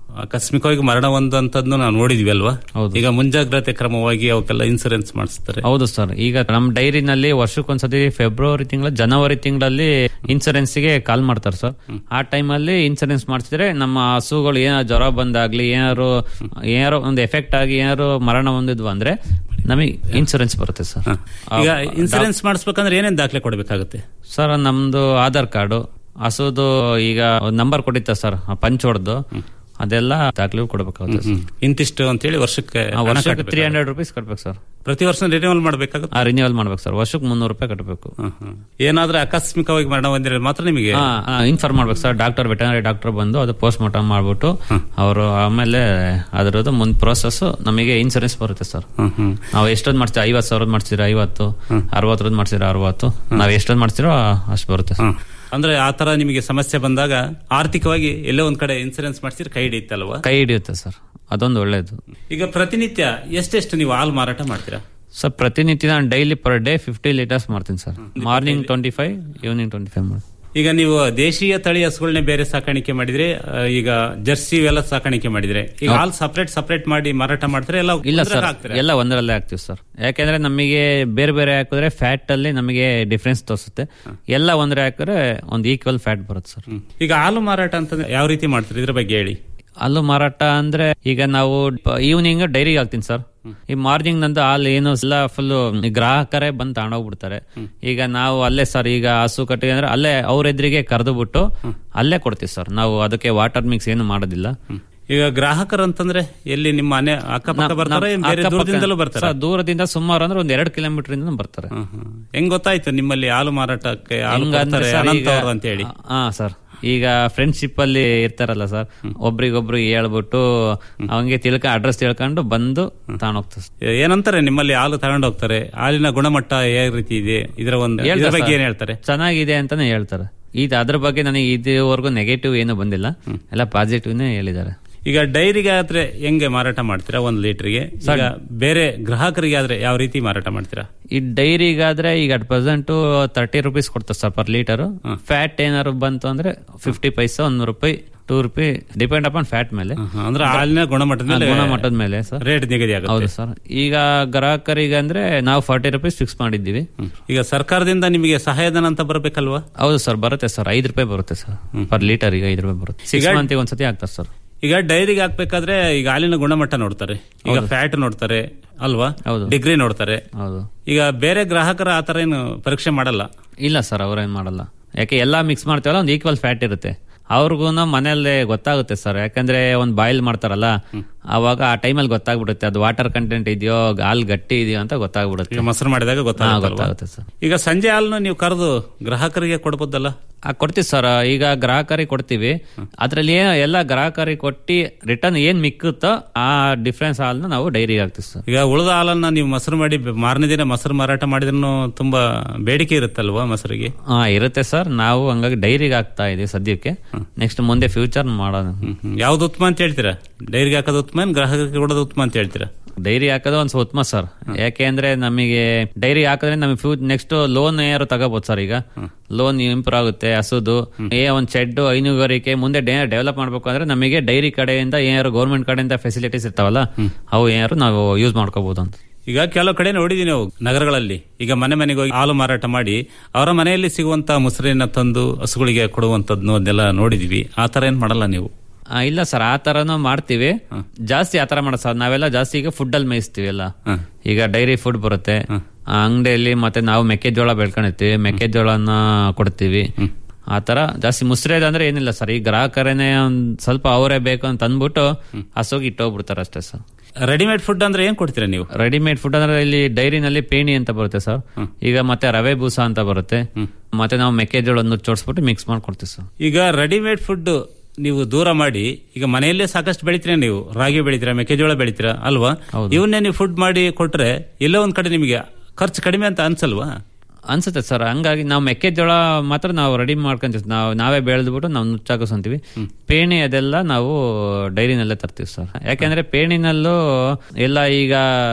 ಆಕಸ್ಮಿಕವಾಗಿ ಮರಣ ಹೊಂದಂತದ್ನು ನಾವು ನೋಡಿದ್ವಿ ಅಲ್ವಾ ಈಗ ಮುಂಜಾಗ್ರತೆ ಕ್ರಮವಾಗಿ ಅವಕ್ಕೆಲ್ಲ ಇನ್ಸೂರೆನ್ಸ್ ಮಾಡಿಸ್ತಾರೆ ಹೌದು ಸರ್ ಈಗ ನಮ್ ಡೈರಿನಲ್ಲಿ ವರ್ಷಕ್ಕೊಂದ್ಸತಿ ಫೆಬ್ರವರಿ ತಿಂಗಳ ಜನವರಿ ತಿಂಗಳಲ್ಲಿ ಇನ್ಸೂರೆನ್ಸ್ ಗೆ ಕಾಲ್ ಮಾಡ್ತಾರೆ ಸರ್ ಆ ಟೈಮಲ್ಲಿ ಇನ್ಸೂರೆನ್ಸ್ ಮಾಡಿಸಿದ್ರೆ ನಮ್ಮ ಹಸುಗಳು ಏನಾದ್ರು ಜ್ವರ ಬಂದಾಗ್ಲಿ ಏನಾದ್ರು ಏನಾರು ಒಂದು ಎಫೆಕ್ಟ್ ಆಗಿ ಏನಾರು ಮರಣ ಹೊಂದಿದ್ವು ಅಂದ್ರೆ ನಮಗೆ ಇನ್ಸೂರೆನ್ಸ್ ಬರುತ್ತೆ ಸರ್ ಈಗ ಇನ್ಸೂರೆನ್ಸ್ ಮಾಡಿಸ್ಬೇಕಂದ್ರೆ ಏನೇನ್ ದಾಖಲೆ ಕೊಡಬೇಕಾಗುತ್ತೆ ಸರ್ ನಮ್ದು ಆಧಾರ್ ಕಾರ್ಡು ಹಸುದು ಈಗ ನಂಬರ್ ಕೊಟ್ಟಿತ್ತ ಸರ್ ಪಂಚ್ ಹೊಡೆದು ಅದೆಲ್ಲ ದಾಖಲೆ ಕೊಡಬೇಕಾಗುತ್ತೆ ಸರ್ ಇಂತಿಷ್ಟು ಅಂತೇಳಿ ವರ್ಷಕ್ಕೆ ಆ, ಹಣ ವರ್ಷಕ್ಕೆ ಕಟ್ಬೇಕಾಗುತ್ತೆ. ತ್ರೀ ಹಂಡ್ರೆಡ್ ರುಪೀಸ್ ಕಟ್ಬೇಕು ಸರ್ ಪ್ರತಿ ವರ್ಷ ರಿನ್ಯೂವಲ್ ಮಾಡಬೇಕಾಗುತ್ತೆ ಆ ರಿನ್ಯೂವಲ್ ಮಾಡ್ಬೇಕು ಸರ್ ವರ್ಷಕ್ಕೆ ಮುನ್ನೂರು ರೂಪಾಯಿ ಕಟ್ಟಬೇಕು ಏನಾದ್ರೂ ಆಕಸ್ಮಿಕವಾಗಿ ಮರಣ ಹೊಂದಿದ್ರೆ ಮಾತ್ರ ನಿಮಗೆ ಇನ್ಫಾರ್ಮ್ ಮಾಡ್ಬೇಕು ಸರ್ ಡಾಕ್ಟರ್ ವೆಟನರಿ ಡಾಕ್ಟರ್ ಬಂದು ಅದು ಪೋಸ್ಟ್ ಮಾರ್ಟಮ್ ಮಾಡ್ಬಿಟ್ಟು ಅವರು ಆಮೇಲೆ ಅದರದ್ದು ಮುಂದ್ ಪ್ರೋಸೆಸ್ ನಮಗೆ ಇನ್ಸೂರೆನ್ಸ್ ಬರುತ್ತೆ ಸರ್ ನಾವು ಎಷ್ಟೊಂದು ಮಾಡ್ತೀವಿ ಐವತ್ತು ಸಾವಿರದ ಮಾಡ್ತೀರಾ ಐವತ್ತು ಅರವತ್ತರದ್ದು ಮಾಡ್ತೀರಾ ಅರವತ್ತು ನಾವು ಎಷ್ಟೊಂದು ಮಾಡ್ತೀರೋ ಅಷ್ಟು ಬರುತ್ತೆ ಸರ್ ಅಂದ್ರೆ ಆ ತರ ನಿಮಗೆ ಸಮಸ್ಯೆ ಬಂದಾಗ ಆರ್ಥಿಕವಾಗಿ ಎಲ್ಲೋ ಒಂದ್ ಕಡೆ ಇನ್ಸೂರೆನ್ಸ್ ಮಾಡಿಸಿದ್ರೆ ಕೈ ಹಿಡಿಯುತ್ತಲ್ವಾ ಕೈ ಹಿಡಿಯುತ್ತೆ ಸರ್ ಅದೊಂದು ಒಳ್ಳೇದು ಈಗ ಪ್ರತಿನಿತ್ಯ ಎಷ್ಟೆಷ್ಟು ನೀವು ಹಾಲು ಮಾರಾಟ ಮಾಡ್ತೀರಾ ಸರ್ ಪ್ರತಿನಿತ್ಯ ನಾನು daily per day fifty litres ಮಾಡ್ತೀನಿ sir morning twenty five evening twenty five ಮಾಡಿ ಈಗ ನೀವು ದೇಶೀಯ ತಳಿ ಹಸುಗಳನ್ನೇ ಬೇರೆ ಸಾಕಾಣಿಕೆ ಮಾಡಿದ್ರೆ ಆ, ಈಗ ಜರ್ಸಿ ಇವೆಲ್ಲ ಸಾಕಾಣಿಕೆ ಮಾಡಿದ್ರೆ ಈಗ ಹಾಲು ಸಪರೇಟ್ ಸಪರೇಟ್ ಮಾಡಿ ಮಾರಾಟ ಮಾಡ್ತಾರೆ ಎಲ್ಲ ಇಲ್ಲ ಒಂದ್ರಾಗ ಸರ್ ಹಾಕ್ತೀರಾ? ಎಲ್ಲ ಒಂದರಲ್ಲೇ ಹಾಕ್ತಿವಿ ಸರ್ ಯಾಕೆಂದ್ರೆ ನಮಗೆ ಬೇರೆ ಬೇರೆ ಹಾಕಿದ್ರೆ ಫ್ಯಾಟ್ ಅಲ್ಲಿ ನಮಗೆ ಡಿಫ್ರೆನ್ಸ್ ತೋರಿಸುತ್ತೆ ಎಲ್ಲ ಒಂದ್ರೆ ಹಾಕಿದ್ರೆ ಒಂದು ಈಕ್ವಲ್ ಫ್ಯಾಟ್ ಬರುತ್ತೆ ಸರ್ ಈಗ ಹಾಲು ಮಾರಾಟ ಅಂತಂದ್ರೆ ಯಾವ ರೀತಿ ಮಾಡ್ತೀರಿ ಇದ್ರ ಬಗ್ಗೆ ಹೇಳಿ ಅಲ್ಲೂ ಮಾರಾಟ ಅಂದ್ರೆ ಈಗ ನಾವು ಈವ್ನಿಂಗ್ ಡೈರಿಗೆ ಹಾಕ್ತೀನಿ ಸರ್ ಈ ಮಾರ್ನಿಂಗ್ ನಂದು ಹಾಲು ಏನು ಎಲ್ಲ ಫುಲ್ ಗ್ರಾಹಕರೇ ಬಂದು ತಗೊಂಡೋಗ್ಬಿಡ್ತಾರೆ ಈಗ ನಾವು ಅಲ್ಲೇ ಸರ್ ಈಗ ಹಸು ಕಟ್ಟಿ ಅಂದ್ರೆ ಅಲ್ಲೇ ಅವ್ರ ಎದುರಿಗೆ ಕರೆದು ಬಿಟ್ಟು ಅಲ್ಲೇ ಕೊಡ್ತೀವಿ ಸರ್ ನಾವು ಅದಕ್ಕೆ ವಾಟರ್ ಮಿಕ್ಸ್ ಏನು ಮಾಡೋದಿಲ್ಲ ಈಗ ಗ್ರಾಹಕರು ಅಂತಂದ್ರೆ ಎಲ್ಲಿ ನಿಮ್ಮ ಮನೆ ಅಕ್ಕಪಕ್ಕ ಬರ್ತಾರೆ ಏನ್ ಬೇರೆ ಅಕ್ಕಪಕ್ಕ- ದೂರದಿಂದಲೂ ಬರ್ತಾರೆ ಸರ್, ದೂರದಿಂದ ಸುಮಾರು ಅಂದ್ರೆ ಒಂದ್ ಎರಡು ಕಿಲೋಮೀಟರ್ ಇಂದ ಬರ್ತಾರೆ ಹೆಂಗ್ ಗೊತ್ತಾಯ್ತು ನಿಮ್ಮಲ್ಲಿ ಹಾಲು ಮಾರಾಟಕ್ಕೆ ಹಾಲು ಹೆಂಗಂದ್ರೆ ಕೊಡ್ತಾರೆ ಸರ್ ಅನಂತ ಈಗ- ಅವರು ಅಂತ ಹೇಳಿ ಹಾ ಸರ್ ಈಗ ಫ್ರೆಂಡ್ಶಿಪ್ ಅಲ್ಲಿ ಇರ್ತಾರಲ್ಲ ಸರ್ ಒಬ್ರಿಗೊಬ್ರು ಹೇಳ್ಬಿಟ್ಟು ಅವಂಗೆ ತಿಳ್ಕ ಅಡ್ರೆಸ್ ತಿಳ್ಕೊಂಡು ಬಂದು ತಗೊಂಡೋಗ್ತಾರೆ ಸರ್. ಏನಂತಾರೆ ನಿಮ್ಮಲ್ಲಿ ಹಾಲು ತಗೊಂಡು ಹೋಗ್ತಾರೆ ಹಾಲಿನ ಗುಣಮಟ್ಟ ಯಾವ ರೀತಿ ಇದೆ ಇದರ ಒಂದು ಇದ್ರ ಹೇಳ್ತಾರೆ ಬಗ್ಗೆ ಸರ್. ಏನ್ ಹೇಳ್ತಾರೆ ಚೆನ್ನಾಗಿದೆ ಅಂತಾನೆ ಹೇಳ್ತಾರೆ ಇದು ಅದ್ರ ಬಗ್ಗೆ ನನಗೆ ಇದುವರೆಗೂ ನೆಗೆಟಿವ್ ಏನು ಬಂದಿಲ್ಲ ಎಲ್ಲ ಪಾಸಿಟಿವ್ನೇ ಹೇಳಿದ್ದಾರೆ ಈಗ ಡೈರಿಗೆ ಆದ್ರೆ ಹೆಂಗೆ ಮಾರಾಟ ಮಾಡ್ತೀರಾ ಒಂದ್ ಲೀಟರ್ಗೆ ಈಗ ಬೇರೆ ಗ್ರಾಹಕರಿಗೆ ಆದ್ರೆ ಯಾವ ರೀತಿ ಮಾರಾಟ ಮಾಡ್ತೀರಾ ಈ ಡೈರಿಗಾದ್ರೆ ಈಗ ಅಟ್ ಪ್ರೆಸೆಂಟ್ ತರ್ಟಿ ರುಪೀಸ್ ಕೊಡ್ತಾರೆ ಸರ್ ಪರ್ ಲೀಟರ್ ಫ್ಯಾಟ್ ಏನಾದ್ರು ಬಂತು ಅಂದ್ರೆ ಫಿಫ್ಟಿ ಪೈಸಾ ಒಂದ್ ರೂಪಾಯಿ ಟೂ ರೂಪಾಯಿ ಡಿಪೆಂಡ್ ಅಪಾನ್ ಫ್ಯಾಟ್ ಮೇಲೆ ಅಂದ್ರೆ ಹಾಲಿನ ಗುಣಮಟ್ಟದ ಮೇಲೆ ಆ, ಗುಣಮಟ್ಟದ ಮೇಲೆ ಸರ್ ರೇಟ್ ನಿಗದಿ ಆಗುತ್ತೆ ಹೌದು ಸರ್ ಈಗ ಗ್ರಾಹಕರಿಗೆ ಅಂದ್ರೆ ನಾವು ಫಾರ್ಟಿ ರುಪೀಸ್ ಫಿಕ್ಸ್ ಮಾಡಿದ್ದೀವಿ ಈಗ ಸರ್ಕಾರದಿಂದ ನಿಮಗೆ ಸಹಾಯಧನ ಅಂತ ಬರಬೇಕಲ್ವಾ ಹೌದು ಸರ್ ಬರುತ್ತೆ ಸರ್ ಐದು ರೂಪಾಯಿ ಬರುತ್ತೆ ಸರ್ ಪರ್ ಲೀಟರ್ ಈಗ ಐದು ರೂಪಾಯಿ ಬರುತ್ತೆ ಸಿಕ್ಸ್ ಈಗ- ಮಂತಿಗೆ ಒಂದ್ಸತಿ ಆಗ್ತಾರೆ ಸರ್ ಈಗ ಡೈರಿಗೆ ಹಾಕ್ಬೇಕಾದ್ರೆ ಈಗ ಹಾಲಿನ ಗುಣಮಟ್ಟ ನೋಡ್ತಾರೆ ಈಗ ಫ್ಯಾಟ್ ನೋಡ್ತಾರೆ ಅಲ್ವಾ ಡಿಗ್ರಿ ನೋಡ್ತಾರೆ ಹೌದು ಈಗ ಬೇರೆ ಗ್ರಾಹಕರ ಆತರ ಏನು ಪರೀಕ್ಷೆ ಮಾಡಲ್ಲ ಇಲ್ಲ ಸರ್ ಅವ್ರೇನ್ ಮಾಡಲ್ಲ ಯಾಕೆ ಎಲ್ಲಾ ಮಿಕ್ಸ್ ಮಾಡ್ತೀವಲ್ಲ ಒಂದು ಈಕ್ವಲ್ ಫ್ಯಾಟ್ ಇರುತ್ತೆ ಅವ್ರಿಗೂ ಮನೆಯಲ್ಲೇ ಗೊತ್ತಾಗುತ್ತೆ ಸರ್ ಯಾಕಂದ್ರೆ ಒಂದು ಬಾಯ್ಲ್ ಮಾಡ್ತಾರಲ್ಲ ಅವಾಗ ಆ ಟೈಮಲ್ಲಿ ಗೊತ್ತಾಗ್ಬಿಡುತ್ತೆ ಅದು ವಾಟರ್ ಕಂಟೆಂಟ್ ಇದೆಯೋ ಹಾಲು ಗಟ್ಟಿ ಇದೆಯೋ ಅಂತ ಗೊತ್ತಾಗ್ಬಿಡುತ್ತೆ ಈಗ ಮೊಸರು ಮಾಡಿದಾಗ ಹಾ, ಗೊತ್ತಾಗುತ್ತೆ ಗೊತ್ತಾಗುತ್ತೆ ಸರ್ ಈಗ ಸಂಜೆ ಹಾಲನ್ನು ನೀವು ಕರೆದು ಗ್ರಾಹಕರಿಗೆ ಕೊಡ್ಬೋದಲ್ಲ ಆ, ಕೊಡ್ತೀವಿ ಸರ್ ಈಗ ಗ್ರಾಹಕರಿಗೆ ಕೊಡ್ತೀವಿ ಅದ್ರಲ್ಲಿ ಏನು ಎಲ್ಲ ಗ್ರಾಹಕರಿಗೆ ಕೊಟ್ಟು ರಿಟರ್ನ್ ಏನ್ ಮಿಕ್ಕುತ್ತೋ ಆ ಡಿಫ್ರೆನ್ಸ್ ಹಾಲ್ನ ನಾವು ಡೈರಿಗೆ ಹಾಕ್ತೀವಿ ಸರ್ ಈಗ ಉಳಿದ ಹಾಲನ್ನ ನೀವು ಮೊಸರು ಮಾಡಿ ಮಾರನೇ ದಿನ ಮೊಸರು ಮಾರಾಟ ಮಾಡಿದ್ರು ತುಂಬಾ ಬೇಡಿಕೆ ಇರುತ್ತಲ್ವಾ ಮೊಸರಿಗೆ ಹಾ ಇರುತ್ತೆ ಸರ್ ನಾವು ಹಂಗಾಗಿ ಡೈರಿಗೆ ಹಾಕ್ತಾ ಇದೀವಿ ಸದ್ಯಕ್ಕೆ ನೆಕ್ಸ್ಟ್ ಮುಂದೆ ಫ್ಯೂಚರ್ ಮಾಡೋಣ ಯಾವ್ದು ಉತ್ತಮ ಅಂತ ಹೇಳ್ತೀರಾ ಡೈರಿಗೆ ಹಾಕೋದು ಉತ್ತಮ ಏನ್ ಗ್ರಾಹಕರಿಗೆ ಕೊಡೋದು ಉತ್ತಮ ಅಂತ ಹೇಳ್ತೀರಾ ಡೈರಿ ಹಾಕೋದು ಒಂದ್ ಸ್ವಲ್ಪ ಉತ್ತಮ ಸರ್ ಯಾಕೆ ಅಂದ್ರೆ ನಮಗೆ ಡೈರಿ ಹಾಕಿದ್ರೆ ನಮಗೆ ಫ್ಯೂ ನೆಕ್ಸ್ಟ್ ಲೋನ್ ಏನಾರು ತಗೋಬಹುದು ಸರ್ ಈಗ ಲೋನ್ ಇಂಪ್ರೂವ್ ಆಗುತ್ತೆ ಹಸುದು ಏ ಒಂದ್ ಶೆಡ್ ಹೈನುಗಾರಿಕೆ ಮುಂದೆ ಡೆವಲಪ್ ಮಾಡ್ಬೇಕು ಅಂದ್ರೆ ನಮಗೆ ಡೈರಿ ಕಡೆಯಿಂದ ಏನಾರು ಗೌರ್ಮೆಂಟ್ ಕಡೆಯಿಂದ ಫೆಸಿಲಿಟೀಸ್ ಇರ್ತಾವಲ್ಲ ಅವು ಏನಾರು ನಾವು ಯೂಸ್ ಮಾಡ್ಕೋಬಹುದು ಅಂತ ಈಗ ಕೆಲವು ಕಡೆ ನೋಡಿದೀವಿ ನಾವು ನಗರಗಳಲ್ಲಿ ಈಗ ಮನೆ ಮನೆಗೆ ಹೋಗಿ ಹಾಲು ಮಾರಾಟ ಮಾಡಿ ಅವರ ಮನೆಯಲ್ಲಿ ಸಿಗುವಂತ ಮೊಸರಿನ ತಂದು ಹಸುಗಳಿಗೆ ಕೊಡುವಂತದ್ನು ಅದನ್ನೆಲ್ಲ ನೋಡಿದೀವಿ ಆ ತರ ಏನ್ ಮಾಡಲ್ಲ ನೀವು ಆ, ಇಲ್ಲ ಸರ್ ಆ ತರನು ಮಾಡ್ತೀವಿ ಜಾಸ್ತಿ ಆ ತರ ಮಾಡೋದು ಸರ್ ನಾವೆಲ್ಲ ಜಾಸ್ತಿ ಈಗ ಫುಡ್ ಅಲ್ಲಿ ಮೇಯಿಸ್ತೀವಿ ಎಲ್ಲ ಈಗ ಡೈರಿ ಫುಡ್ ಬರುತ್ತೆ ಆ ಅಂಗಡಿಯಲ್ಲಿ ಮತ್ತೆ ನಾವು ಮೆಕ್ಕೆಜೋಳ ಬೆಳ್ಕೊಂಡಿರ್ತೀವಿ ಮೆಕ್ಕೆಜೋಳನ ಕೊಡ್ತೀವಿ ಆ ತರ ಜಾಸ್ತಿ ಮುಸ್ರೇದ್ ಅಂದ್ರೆ ಏನಿಲ್ಲ ಸರ್ ಈ ಗ್ರಾಹಕರೇನೆ ಒಂದ್ ಸ್ವಲ್ಪ ಅವರೇ ಬೇಕು ಅಂತ ಅಂದ್ಬಿಟ್ಟು ಹಸುಗೆ ಇಟ್ಟೋಗ್ಬಿಡ್ತಾರೆ ಅಷ್ಟೇ ಸರ್ ರೆಡಿಮೇಡ್ ಫುಡ್ ಅಂದ್ರೆ ಏನ್ ಕೊಡ್ತೀರಾ ನೀವು ರೆಡಿಮೇಡ್ ಫುಡ್ ಅಂದ್ರೆ ಇಲ್ಲಿ ಡೈರಿನಲ್ಲಿ ಪೇಣಿ ಅಂತ ಬರುತ್ತೆ ಸರ್ ಈಗ ಮತ್ತೆ ರವೆ ಬೂಸ ಅಂತ ಬರುತ್ತೆ ಮತ್ತೆ ನಾವು ಮೆಕ್ಕೆಜೋಳ ಜೋಡಿಸ್ಬಿಟ್ಟು ಮಿಕ್ಸ್ ಮಾಡ್ಕೊಡ್ತೀವಿ ಸರ್ ಈಗ ರೆಡಿಮೇಡ್ ಫುಡ್ ನೀವು ದೂರ ಮಾಡಿ ಈಗ ಮನೆಯಲ್ಲೇ ಸಾಕಷ್ಟು ಬೆಳಿತೀರಾ ನೀವು ರಾಗಿ ಬೆಳಿತೀರಾ ಮೆಕ್ಕೆಜೋಳ ಬೆಳಿತೀರಾ ಅಲ್ವಾ ಇವನ್ನೇ ನೀವು ಫುಡ್ ಮಾಡಿ ಕೊಟ್ರೆ ಎಲ್ಲೋ ಒಂದ್ ಕಡೆ ನಿಮಗೆ ಖರ್ಚು ಕಡಿಮೆ ಅಂತ ಅನ್ಸಲ್ವಾ ಅನ್ಸುತ್ತೆ ಸರ್ ಹಂಗಾಗಿ ನಾವು ಮೆಕ್ಕೆಜೋಳ ಮಾತ್ರ ನಾವು ರೆಡಿ ಮಾಡ್ಕೊಂತೀವಿ ನಾವು ನಾವೇ ಬೆಳೆದ್ಬಿಟ್ಟು ನಾವು ನುಚ್ಚಾಕಿಸ್ಕೊಂತೀವಿ ಪೇಣಿ ಅದೆಲ್ಲ ನಾವು ಡೈರಿನಲ್ಲೇ ತರ್ತೀವಿ ಸರ್ ಯಾಕೆಂದ್ರೆ ಪೇಣಿನಲ್ಲೂ ಎಲ್ಲ ಈಗ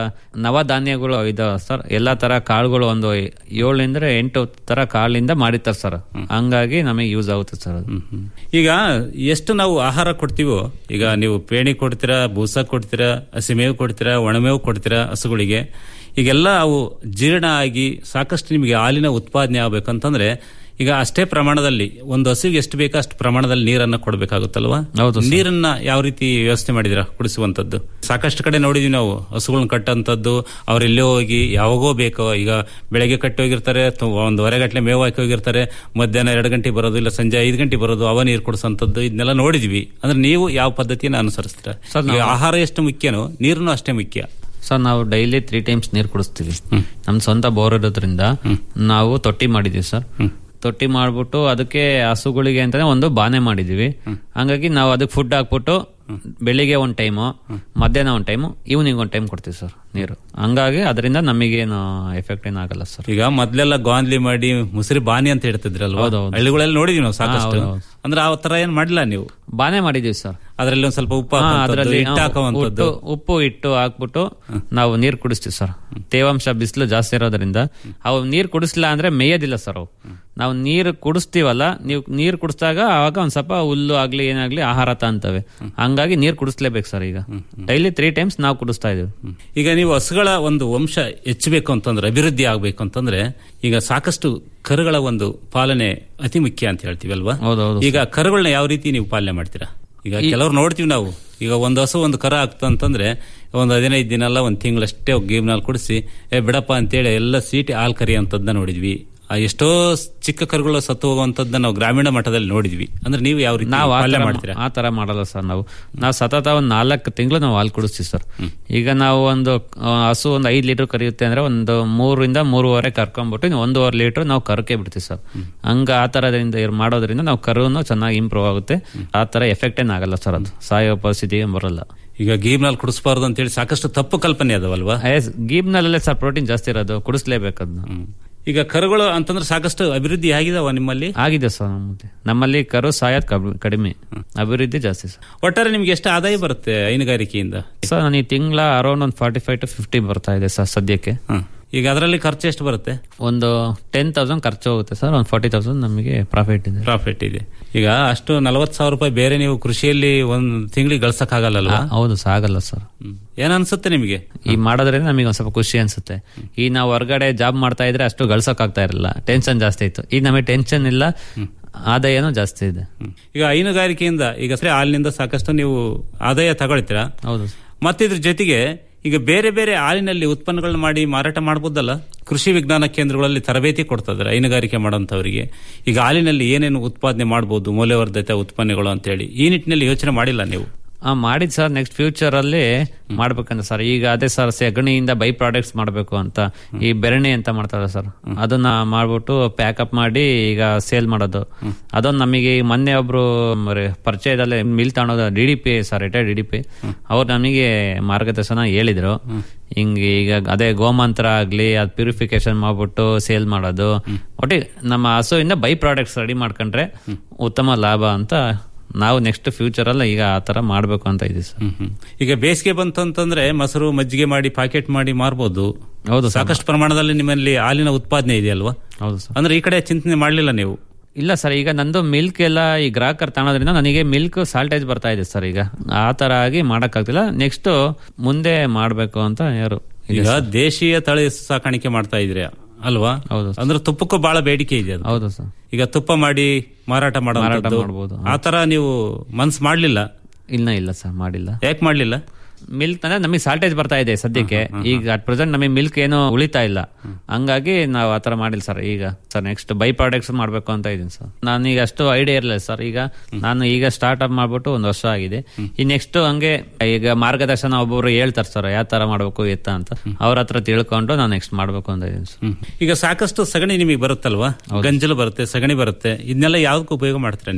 ನವಧಾನ್ಯಗಳು ಇದಾವೆ ಸರ್ ಎಲ್ಲಾ ತರ ಕಾಳುಗಳು ಒಂದು ಏಳರಿಂದ ಎಂಟು ತರ ಕಾಳಿಂದ ಮಾಡಿರ್ತಾರೆ ಸರ್ ಹಂಗಾಗಿ ನಮಗೆ ಯೂಸ್ ಆಗುತ್ತೆ ಸರ್ ಅದು ಈಗ ಎಷ್ಟು ನಾವು ಆಹಾರ ಕೊಡ್ತೀವೋ ಈಗ ನೀವು ಪೇಣಿ ಕೊಡ್ತೀರಾ ಬೂಸ ಕೊಡ್ತೀರಾ ಹಸಿಮೇವು ಕೊಡ್ತೀರಾ ಒಣಮೇವು ಕೊಡ್ತೀರಾ ಹಸುಗಳಿಗೆ ಈಗೆಲ್ಲ ಅವು ಜೀರ್ಣ ಆಗಿ ಸಾಕಷ್ಟು ನಿಮಗೆ ಹಾಲಿನ ಉತ್ಪಾದನೆ ಆಗ್ಬೇಕಂತಂದ್ರೆ ಈಗ ಅಷ್ಟೇ ಪ್ರಮಾಣದಲ್ಲಿ ಒಂದು ಹಸುವಿಗೆ ಎಷ್ಟು ಬೇಕೋ ಅಷ್ಟು ಪ್ರಮಾಣದಲ್ಲಿ ನೀರನ್ನ ಕೊಡಬೇಕಾಗುತ್ತಲ್ವಾ ಹೌದು ಸರ್. ನೀರನ್ನ ಯಾವ ರೀತಿ ವ್ಯವಸ್ಥೆ ಮಾಡಿದಿರಾ ಕುಡಿಸುವಂತದ್ದು ಸಾಕಷ್ಟು ಕಡೆ ನೋಡಿದೀವಿ ನಾವು ಹಸುಗಳನ್ನ ಕಟ್ಟಂತದ್ದು ಅವ್ರೆಲ್ಲೋ ಹೋಗಿ ಯಾವಾಗೋ ಬೇಕೋ ಈಗ ಬೆಳಗ್ಗೆ ಕಟ್ಟಿ ಹೋಗಿರ್ತಾರೆ ತು- ಒಂದೂವರೆ ಗಂಟೆ ಮೇವು ಹಾಕಿ ಹೋಗಿರ್ತಾರೆ ಮಧ್ಯಾಹ್ನ ಎರಡು ಗಂಟೆ ಬರೋದು ಇಲ್ಲ ಸಂಜೆ ಐದು ಗಂಟೆ ಬರೋದು ಅವ ನೀರು ಕುಡಿಸೋಂಥದ್ದು ಇದನ್ನೆಲ್ಲ ನೋಡಿದ್ವಿ ಅಂದ್ರೆ ನೀವು ಯಾವ ಪದ್ಧತಿಯನ್ನು ಅನುಸರಿಸ್ತೀರಾ ಸರ್, ಈಗ ನಾವು- ಆಹಾರ ಎಷ್ಟು ಮುಖ್ಯನೋ ನೀರನ್ನು ಅಷ್ಟೇ ಮುಖ್ಯ ಸರ್ ನಾವು ಡೈಲಿ ತ್ರೀ ಟೈಮ್ಸ್ ನೀರು ಕುಡಿಸ್ತೀವಿ ನಮ್ ಸ್ವಂತ ಬೋರ್ ಇರೋದ್ರಿಂದ ನಾವು ತೊಟ್ಟಿ ಮಾಡಿದೀವಿ ಸರ್ ತೊಟ್ಟಿ ಮಾಡ್ಬಿಟ್ಟು ಅದಕ್ಕೆ ಹಸುಗಳಿಗೆ ಅಂತಾನೆ ಒಂದು ಬಾನೆ ಮಾಡಿದೀವಿ ಹಂಗಾಗಿ ನಾವು ಅದಕ್ಕೆ ಫುಡ್ ಹಾಕ್ಬಿಟ್ಟು ಬೆಳಿಗ್ಗೆ ಒಂದ್ ಟೈಮು ಮಧ್ಯಾಹ್ನ ಒಂದ್ ಟೈಮು ಈವ್ನಿಂಗ್ ಒಂದ್ ಟೈಮ್ ಕೊಡ್ತೀವಿ ಸರ್ ನೀರು ಹಂಗಾಗಿ ಅದರಿಂದ ನಮಗೇನು ಎಫೆಕ್ಟ್ ಏನಾಗಲ್ಲ ಸರ್ ಈಗ ಮೊದ್ಲೆಲ್ಲ ಗಾಂದ್ಲಿ ಮಾಡಿ ಮುಸುರಿ ಬಾನಿ ಅಂತ ಹೇಳ್ತಿದ್ರಲ್ವಾ ಹೌದು, ಹೌದು. ಹಳ್ಳಿಗಳಲ್ಲಿ ನೋಡಿದೀವಿ ನಾವು ಸಾಕಷ್ಟು ಹಾ, ಹೌದು, ಹೌದು. ಅಂದ್ರೆ ಆ ತರ ಏನ್ ಮಾಡಿಲ್ಲ ನೀವು ಬಾನೆ ಮಾಡಿದೀವಿ ಸರ್ ಅದ್ರಲ್ಲಿ ಒಂದ್ ಸ್ವಲ್ಪ ಉಪ್ಪು ಹಾ, ಹಾಕುವಂಥದ್ದು, ಅದ್ರಲ್ಲಿ ಹಿಟ್ಟು ನಾವು ಹಾಕುವಂಥದ್ದು ಉಟ್ಟು- ಉಪ್ಪು ಇಟ್ಟು ಹಾಕ್ಬಿಟ್ಟು ನಾವು ನೀರ್ ಕುಡಿಸ್ತೀವಿ ಸರ್ ತೇವಾಂಶ ಬಿಸಿಲು ಜಾಸ್ತಿ ಇರೋದ್ರಿಂದ ಅವು ನೀರ್ ಕುಡಿಸ್ಲಿಲ್ಲ ಅಂದ್ರೆ ಮೇಯೋದಿಲ್ಲ ಸರ್ ಅವು ನಾವು ನೀರು ಕುಡಿಸ್ತೀವಲ್ಲ ನೀವು ನೀರ್ ಕುಡಿಸಿದಾಗ ಅವಾಗ ಒಂದ್ ಸ್ವಲ್ಪ ಹುಲ್ಲು ಆಗ್ಲಿ ಏನಾಗ್ಲಿ ಆಹಾರ ತಾಂತವೆ ಹಂಗಾಗಿ ನೀರ್ ಕುಡಿಸ್ಲೇಬೇಕು ಸರ್ ಈಗ ಡೈಲಿ ತ್ರೀ ಟೈಮ್ಸ್ ನಾವು ಕುಡಿಸ್ತಾ ಇದೀವಿ ಈಗ ನೀವು ಹಸುಗಳ ಒಂದು ವಂಶ ಹೆಚ್ಚಬೇಕು ಅಂತಂದ್ರೆ ಅಭಿವೃದ್ಧಿ ಆಗ್ಬೇಕು ಅಂತಂದ್ರೆ ಈಗ ಸಾಕಷ್ಟು ಕರುಗಳ ಒಂದು ಪಾಲನೆ ಅತಿ ಮುಖ್ಯ ಅಂತ ಹೇಳ್ತೀವಿ ಅಲ್ವಾ ಹೌದೌದು ಈಗ ಕರುಗಳನ್ನ ಯಾವ ರೀತಿ ನೀವು ಪಾಲನೆ ಮಾಡ್ತೀರಾ ಈಗ ಕೆಲವ್ರು ನೋಡ್ತೀವಿ ನಾವು ಈಗ ಒಂದು ಹಸು ಒಂದು ಕರ ಆಗ್ತಂತಂದ್ರೆ ಒಂದು ಹದಿನೈದು ದಿನ ಅಲ್ಲ ಒಂದು ತಿಂಗಳಷ್ಟೇ ಗೇಮ್ನಲ್ಲಿ ಕುಡಿಸಿ ಏ ಬಿಡಪ್ಪ ಅಂತೇಳಿ ಎಲ್ಲ ಸೀಟಿ ಹಾಲು ಕರಿ ಅಂತದನ್ನ ನೋಡಿದ್ವಿ ಆ ಎಷ್ಟೋ ಚಿಕ್ಕ ಕರುಗಳು ಸತ್ತು ಹೋಗುವಂತದ್ದನ್ನ ನಾವು ಗ್ರಾಮೀಣ ಮಟ್ಟದಲ್ಲಿ ನೋಡಿದ್ವಿ ಅಂದ್ರೆ ನೀವು ಯಾವ ರೀತಿ ನಾವು ಆ ಪಾಲನೆ ತರ ಮಾಡ್ತೀರಾ ಆ ತರ ಮಾಡಲ್ಲ ಸರ್ ನಾವು ನಾವು ಸತತ ಒಂದ್ ನಾಲ್ಕು ತಿಂಗಳು ನಾವು ಹಾಲು ಕುಡಿಸ್ತೀವಿ ಸರ್ ಈಗ ನಾವು ಒಂದು ಆ, ಹಸು ಒಂದು ಐದು ಲೀಟರ್ ಕರೆಯುತ್ತೆ ಅಂದ್ರೆ ಒಂದು ಮೂರರಿಂದ ಮೂರುವರೆ ಕರ್ಕೊಂಡ್ಬಿಟ್ಟು ಇನ್ನು ಒಂದೂವರೆ ಲೀಟರ್ ನಾವು ಕರ್ಕೆ ಬಿಡ್ತೀವಿ ಸರ್ ಹಂಗ ಆ ತರದಿಂದ ಇರ್- ಮಾಡೋದ್ರಿಂದ ನಾವು ಕರುನು ಚೆನ್ನಾಗಿ ಇಂಪ್ರೂವ್ ಆಗುತ್ತೆ ಆ ತರ ಎಫೆಕ್ಟ್ ಏನಾಗಲ್ಲ ಸರ್ ಅದು ಸಾಯೋ ಪರಿಸ್ಥಿತಿ ಏನ್ ಬರಲ್ಲ ಈಗ ಗೇಮ್ನಲ್ಲಿ ಕುಡಿಸಬಾರ್ದು ಅಂತೇಳಿ ಸಾಕಷ್ಟು ತಪ್ಪು ಕಲ್ಪನೆ ಅದಾವಲ್ವಾ ಗೀಬ್ನಲ್ಲೇ ಸರ್ ಪ್ರೋಟೀನ್ ಜಾಸ್ತಿ ಇರೋದು ಕುಡಿಸ್ಲೇಬೇಕು ಅದನ್ನ ಈಗ ಕರುಗಳು ಅಂತಂದ್ರೆ ಸಾಕಷ್ಟು ಅಭಿವೃದ್ಧಿ ಆಗಿದಾವ ನಿಮ್ಮಲ್ಲಿ ಆಗಿದೆ ಸರ್ ನಮ್ಮಲ್ಲಿ ನಮ್ಮಲ್ಲಿ ಕರು ಸಾಯೋದ್ ಕಬ್- ಕಡಿಮೆ ಅಭಿವೃದ್ಧಿ ಜಾಸ್ತಿ ಸರ್ ಒಟ್ಟಾರೆ ನಿಮ್ಗೆ ಎಷ್ಟು ಆದಾಯ ಬರುತ್ತೆ ಹೈನುಗಾರಿಕೆಯಿಂದ ಸರ್ ನನಗೆ ತಿಂಗಳ ಅರೌಂಡ್ ಒಂದು ಫಾರ್ಟಿ ಫೈವ್ ಟು ಫಿಫ್ಟಿ ಬರ್ತಾ ಇದೆ ಸರ್ ಸದ್ಯಕ್ಕೆ ಈಗ ಅದರಲ್ಲಿ ಖರ್ಚು ಎಷ್ಟು ಬರುತ್ತೆ ಒಂದು ಟೆನ್ ತೌಸಂಡ್ ಖರ್ಚು ಹೋಗುತ್ತೆ ಸರ್ ಒಂದು ಫಾರ್ಟಿ ತೌಸಂಡ್ ನಮಗೆ ಪ್ರಾಫಿಟ್ ಇದೆ ಪ್ರಾಫಿಟ್ ಇದೆ ಈಗ ಅಷ್ಟು ನಲವತ್ತು ಸಾವಿರ ರೂಪಾಯಿ ಬೇರೆ ನೀವು ಕೃಷಿಯಲ್ಲಿ ಒಂದ್ ತಿಂಗಳಿಗೆ ಗಳಿಸಕ್ ಆಗಲ್ಲಲ್ವಾ ಆ, ಹೌದು ಸರ್ ಆಗಲ್ಲ ಸರ್ ಏನ್ ಅನ್ಸುತ್ತೆ ನಿಮಗೆ ಈ ಮಾಡೋದ್ರಿಂದ ನಮಗೆ ಒಂದ್ ಸ್ವಲ್ಪ ಖುಷಿ ಅನ್ಸುತ್ತೆ ಈ ನಾವು ಹೊರಗಡೆ ಜಾಬ್ ಮಾಡ್ತಾ ಇದ್ರೆ ಅಷ್ಟು ಗಳಿಸಕ್ ಆಗ್ತಾ ಇರಲಿಲ್ಲ ಟೆನ್ಷನ್ ಜಾಸ್ತಿ ಇತ್ತು ಈಗ ನಮಗೆ ಟೆನ್ಷನ್ ಇಲ್ಲ ಆದಾಯನೂ ಜಾಸ್ತಿ ಇದೆ ಈಗ ಹೈನುಗಾರಿಕೆಯಿಂದ ಈಗ ಸರಿ ಹಾಲಿನಿಂದ ಸಾಕಷ್ಟು ನೀವು ಆದಾಯ ತಗೊಳ್ತೀರಾ ಹೌದು ಮತ್ತೆ ಇದ್ರ ಜೊತೆಗೆ ಈಗ ಬೇರೆ ಬೇರೆ ಹಾಲಿನಲ್ಲಿ ಉತ್ಪನ್ನಗಳನ್ನ ಮಾಡಿ ಮಾರಾಟ ಮಾಡಬಹುದಲ್ಲ ಕೃಷಿ ವಿಜ್ಞಾನ ಕೇಂದ್ರಗಳಲ್ಲಿ ತರಬೇತಿ ಕೊಡ್ತಾ ಇದ್ದಾರೆ ಹೈನುಗಾರಿಕೆ ಮಾಡೋಂಥವರಿಗೆ ಈಗ ಹಾಲಿನಲ್ಲಿ ಏನೇನು ಉತ್ಪಾದನೆ ಮಾಡಬಹುದು ಮೌಲ್ಯವರ್ಧಿತ ಉತ್ಪನ್ನಗಳು ಅಂತೇಳಿ ಈ ನಿಟ್ಟಿನಲ್ಲಿ ಯೋಚನೆ ಮಾಡಿಲ್ಲ ನೀವು ಆ ಮಾಡಿದ್ ಸರ್ ನೆಕ್ಸ್ಟ್ ಫ್ಯೂಚರ್ ಅಲ್ಲಿ ಮಾಡ್ಬೇಕಂತ ಸರ್ ಈಗ ಅದೇ ಸರ್ ಸೆಗಣಿಯಿಂದ ಬೈ ಪ್ರಾಡಕ್ಟ್ಸ್ ಮಾಡಬೇಕು ಅಂತ ಈ ಬೆರಣಿ ಅಂತ ಮಾಡ್ತಾರೆ ಸರ್ ಅದನ್ನ ಮಾಡ್ಬಿಟ್ಟು ಪ್ಯಾಕಪ್ ಮಾಡಿ ಈಗ ಸೇಲ್ ಮಾಡೋದು ಅದೊಂದು ನಮಗೆ ಈ ಮೊನ್ನೆ ಒಬ್ರು ಮರೆ ಪರಿಚಯದಲ್ಲಿ ಮಿಲ್ ತಗೊಳೋದು D D P sir retired D D P ಅವ್ರು ನಮಗೆ ಮಾರ್ಗದರ್ಶನ ಹೇಳಿದ್ರು ಹಿಂಗೆ ಈಗ ಅದೇ ಗೋಮಂತ್ರ ಆಗ್ಲಿ ಅದ್ ಪ್ಯೂರಿಫಿಕೇಶನ್ ಮಾಡ್ಬಿಟ್ಟು ಸೇಲ್ ಮಾಡೋದು ಒಟ್ಟಿಗೆ ನಮ್ಮ ಹಸುವಿಂದ ಬೈ ಪ್ರಾಡಕ್ಟ್ಸ್ ರೆಡಿ ಮಾಡ್ಕೊಂಡ್ರೆ ಉತ್ತಮ ಲಾಭ ಅಂತ ನಾವು ನೆಕ್ಸ್ಟ್ ಫ್ಯೂಚರ್ ಅಲ್ಲ ಈಗ ಆ ತರ ಮಾಡ್ಬೇಕು ಅಂತ ಇದೀವಿ ಸರ್ ಈಗ ಬೇಸಿಗೆ ಬಂತಂತಂದ್ರೆ ಮೊಸರು ಮಜ್ಜಿಗೆ ಮಾಡಿ ಪ್ಯಾಕೆಟ್ ಮಾಡಿ ಮಾರ್ಬೋದು ಹೌದು ಸರ್. ಸಾಕಷ್ಟು ಪ್ರಮಾಣದಲ್ಲಿ ನಿಮ್ಮಲ್ಲಿ ಹಾಲಿನ ಉತ್ಪಾದನೆ ಇದೆಯಲ್ವಾ ಹೌದು ಸರ್ ಅಂದ್ರೆ ಈ ಕಡೆ ಚಿಂತನೆ ಮಾಡಲಿಲ್ಲ ನೀವು ಇಲ್ಲ ಸರ್ ಈಗ ನಂದು ಮಿಲ್ಕ್ ಎಲ್ಲ ಈ ಗ್ರಾಹಕರು ತಗೊಳೋದ್ರಿಂದ ನನಗೆ ಮಿಲ್ಕ್ ಸಾಲ್ಟೇಜ್ ಬರ್ತಾ ಇದೆ ಸರ್ ಈಗ ಆ ತರ ಆಗಿ ಮಾಡಕ್ಕಾಗ್ತಿಲ್ಲ ನೆಕ್ಸ್ಟ್ ಮುಂದೆ ಮಾಡ್ಬೇಕು ಅಂತ ಯಾರು ಇದೆ ಈಗ ಸರ್. ದೇಶೀಯ ತಳಿ ಸಾಕಾಣಿಕೆ ಮಾಡ್ತಾ ಇದ್ರೆ ಅಲ್ವಾ ಹೌದು ಅಂದ್ರೆ ತುಪ್ಪಕ್ಕೂ ಬಹಳ ಬೇಡಿಕೆ ಇದೆ ಅದು ಹೌದು ಸರ್ ಈಗ ತುಪ್ಪ ಮಾಡಿ ಮಾರಾಟ ಮಾಡೋ ಮಾರಾಟ ಮಾಡ್ಬೋದು. ಆ ತರ ನೀವು ಮನ್ಸ್ ಮಾಡ್ಲಿಲ್ಲ ಇಲ್ಲ ಇಲ್ಲ ಸರ್ ಮಾಡಿಲ್ಲ ಯಾಕೆ ಮಾಡ್ಲಿಲ್ಲ ಮಿಲ್ಕ್ ಅಂದ್ರೆ ನಮಗೆ ಸಾಲ್ಟೇಜ್ ಬರ್ತಾ ಇದೆ ಸದ್ಯಕ್ಕೆ ಈಗ ಅಟ್ ಪ್ರೆಸೆಂಟ್ ನಮಗೆ ಮಿಲ್ಕ್ ಏನು ಉಳಿತಾ ಇಲ್ಲ ಹಂಗಾಗಿ ನಾವು ಆತರ ಮಾಡಿಲ್ಲ ಸರ್ ಈಗ ಸರ್ ನೆಕ್ಸ್ಟ್ ಬೈ ಪ್ರಾಡಕ್ಟ್ಸ್ ಮಾಡ್ಬೇಕು ಅಂತ ಇದೀನಿ ಸರ್ ನನಗೆ ಅಷ್ಟು ಐಡಿಯಾ ಇರಲಿಲ್ಲ ಸರ್ ಈಗ ನಾನು ಈಗ ಸ್ಟಾರ್ಟ್ ಅಪ್ ಮಾಡ್ಬಿಟ್ಟು ಒಂದು ವರ್ಷ ಆಗಿದೆ ಈ ನೆಕ್ಸ್ಟ್ ಹಂಗೆ ಈಗ ಮಾರ್ಗದರ್ಶನ ಒಬ್ಬೊಬ್ರು ಹೇಳ್ತಾರೆ ಸರ್ ಯಾವ ತರ ಮಾಡ್ಬೇಕು ಎತ್ತ ಅಂತ ಅವ್ರ ಹತ್ರ ತಿಳ್ಕೊಂಡು ನಾನು ನೆಕ್ಸ್ಟ್ ಮಾಡ್ಬೇಕು ಅಂತ ಇದೀನಿ ಸರ್ ಈಗ ಸಾಕಷ್ಟು ಸಗಣಿ ನಿಮಗೆ ಬರುತ್ತಲ್ವಾ ಗಂಜಲು ಬರುತ್ತೆ ಸಗಣಿ ಬರುತ್ತೆ ಇದನ್ನೆಲ್ಲ ಯಾವ್ದಕ್ಕೆ ಉಪಯೋಗ ಮಾಡ್ತೀರಾ ನೀವು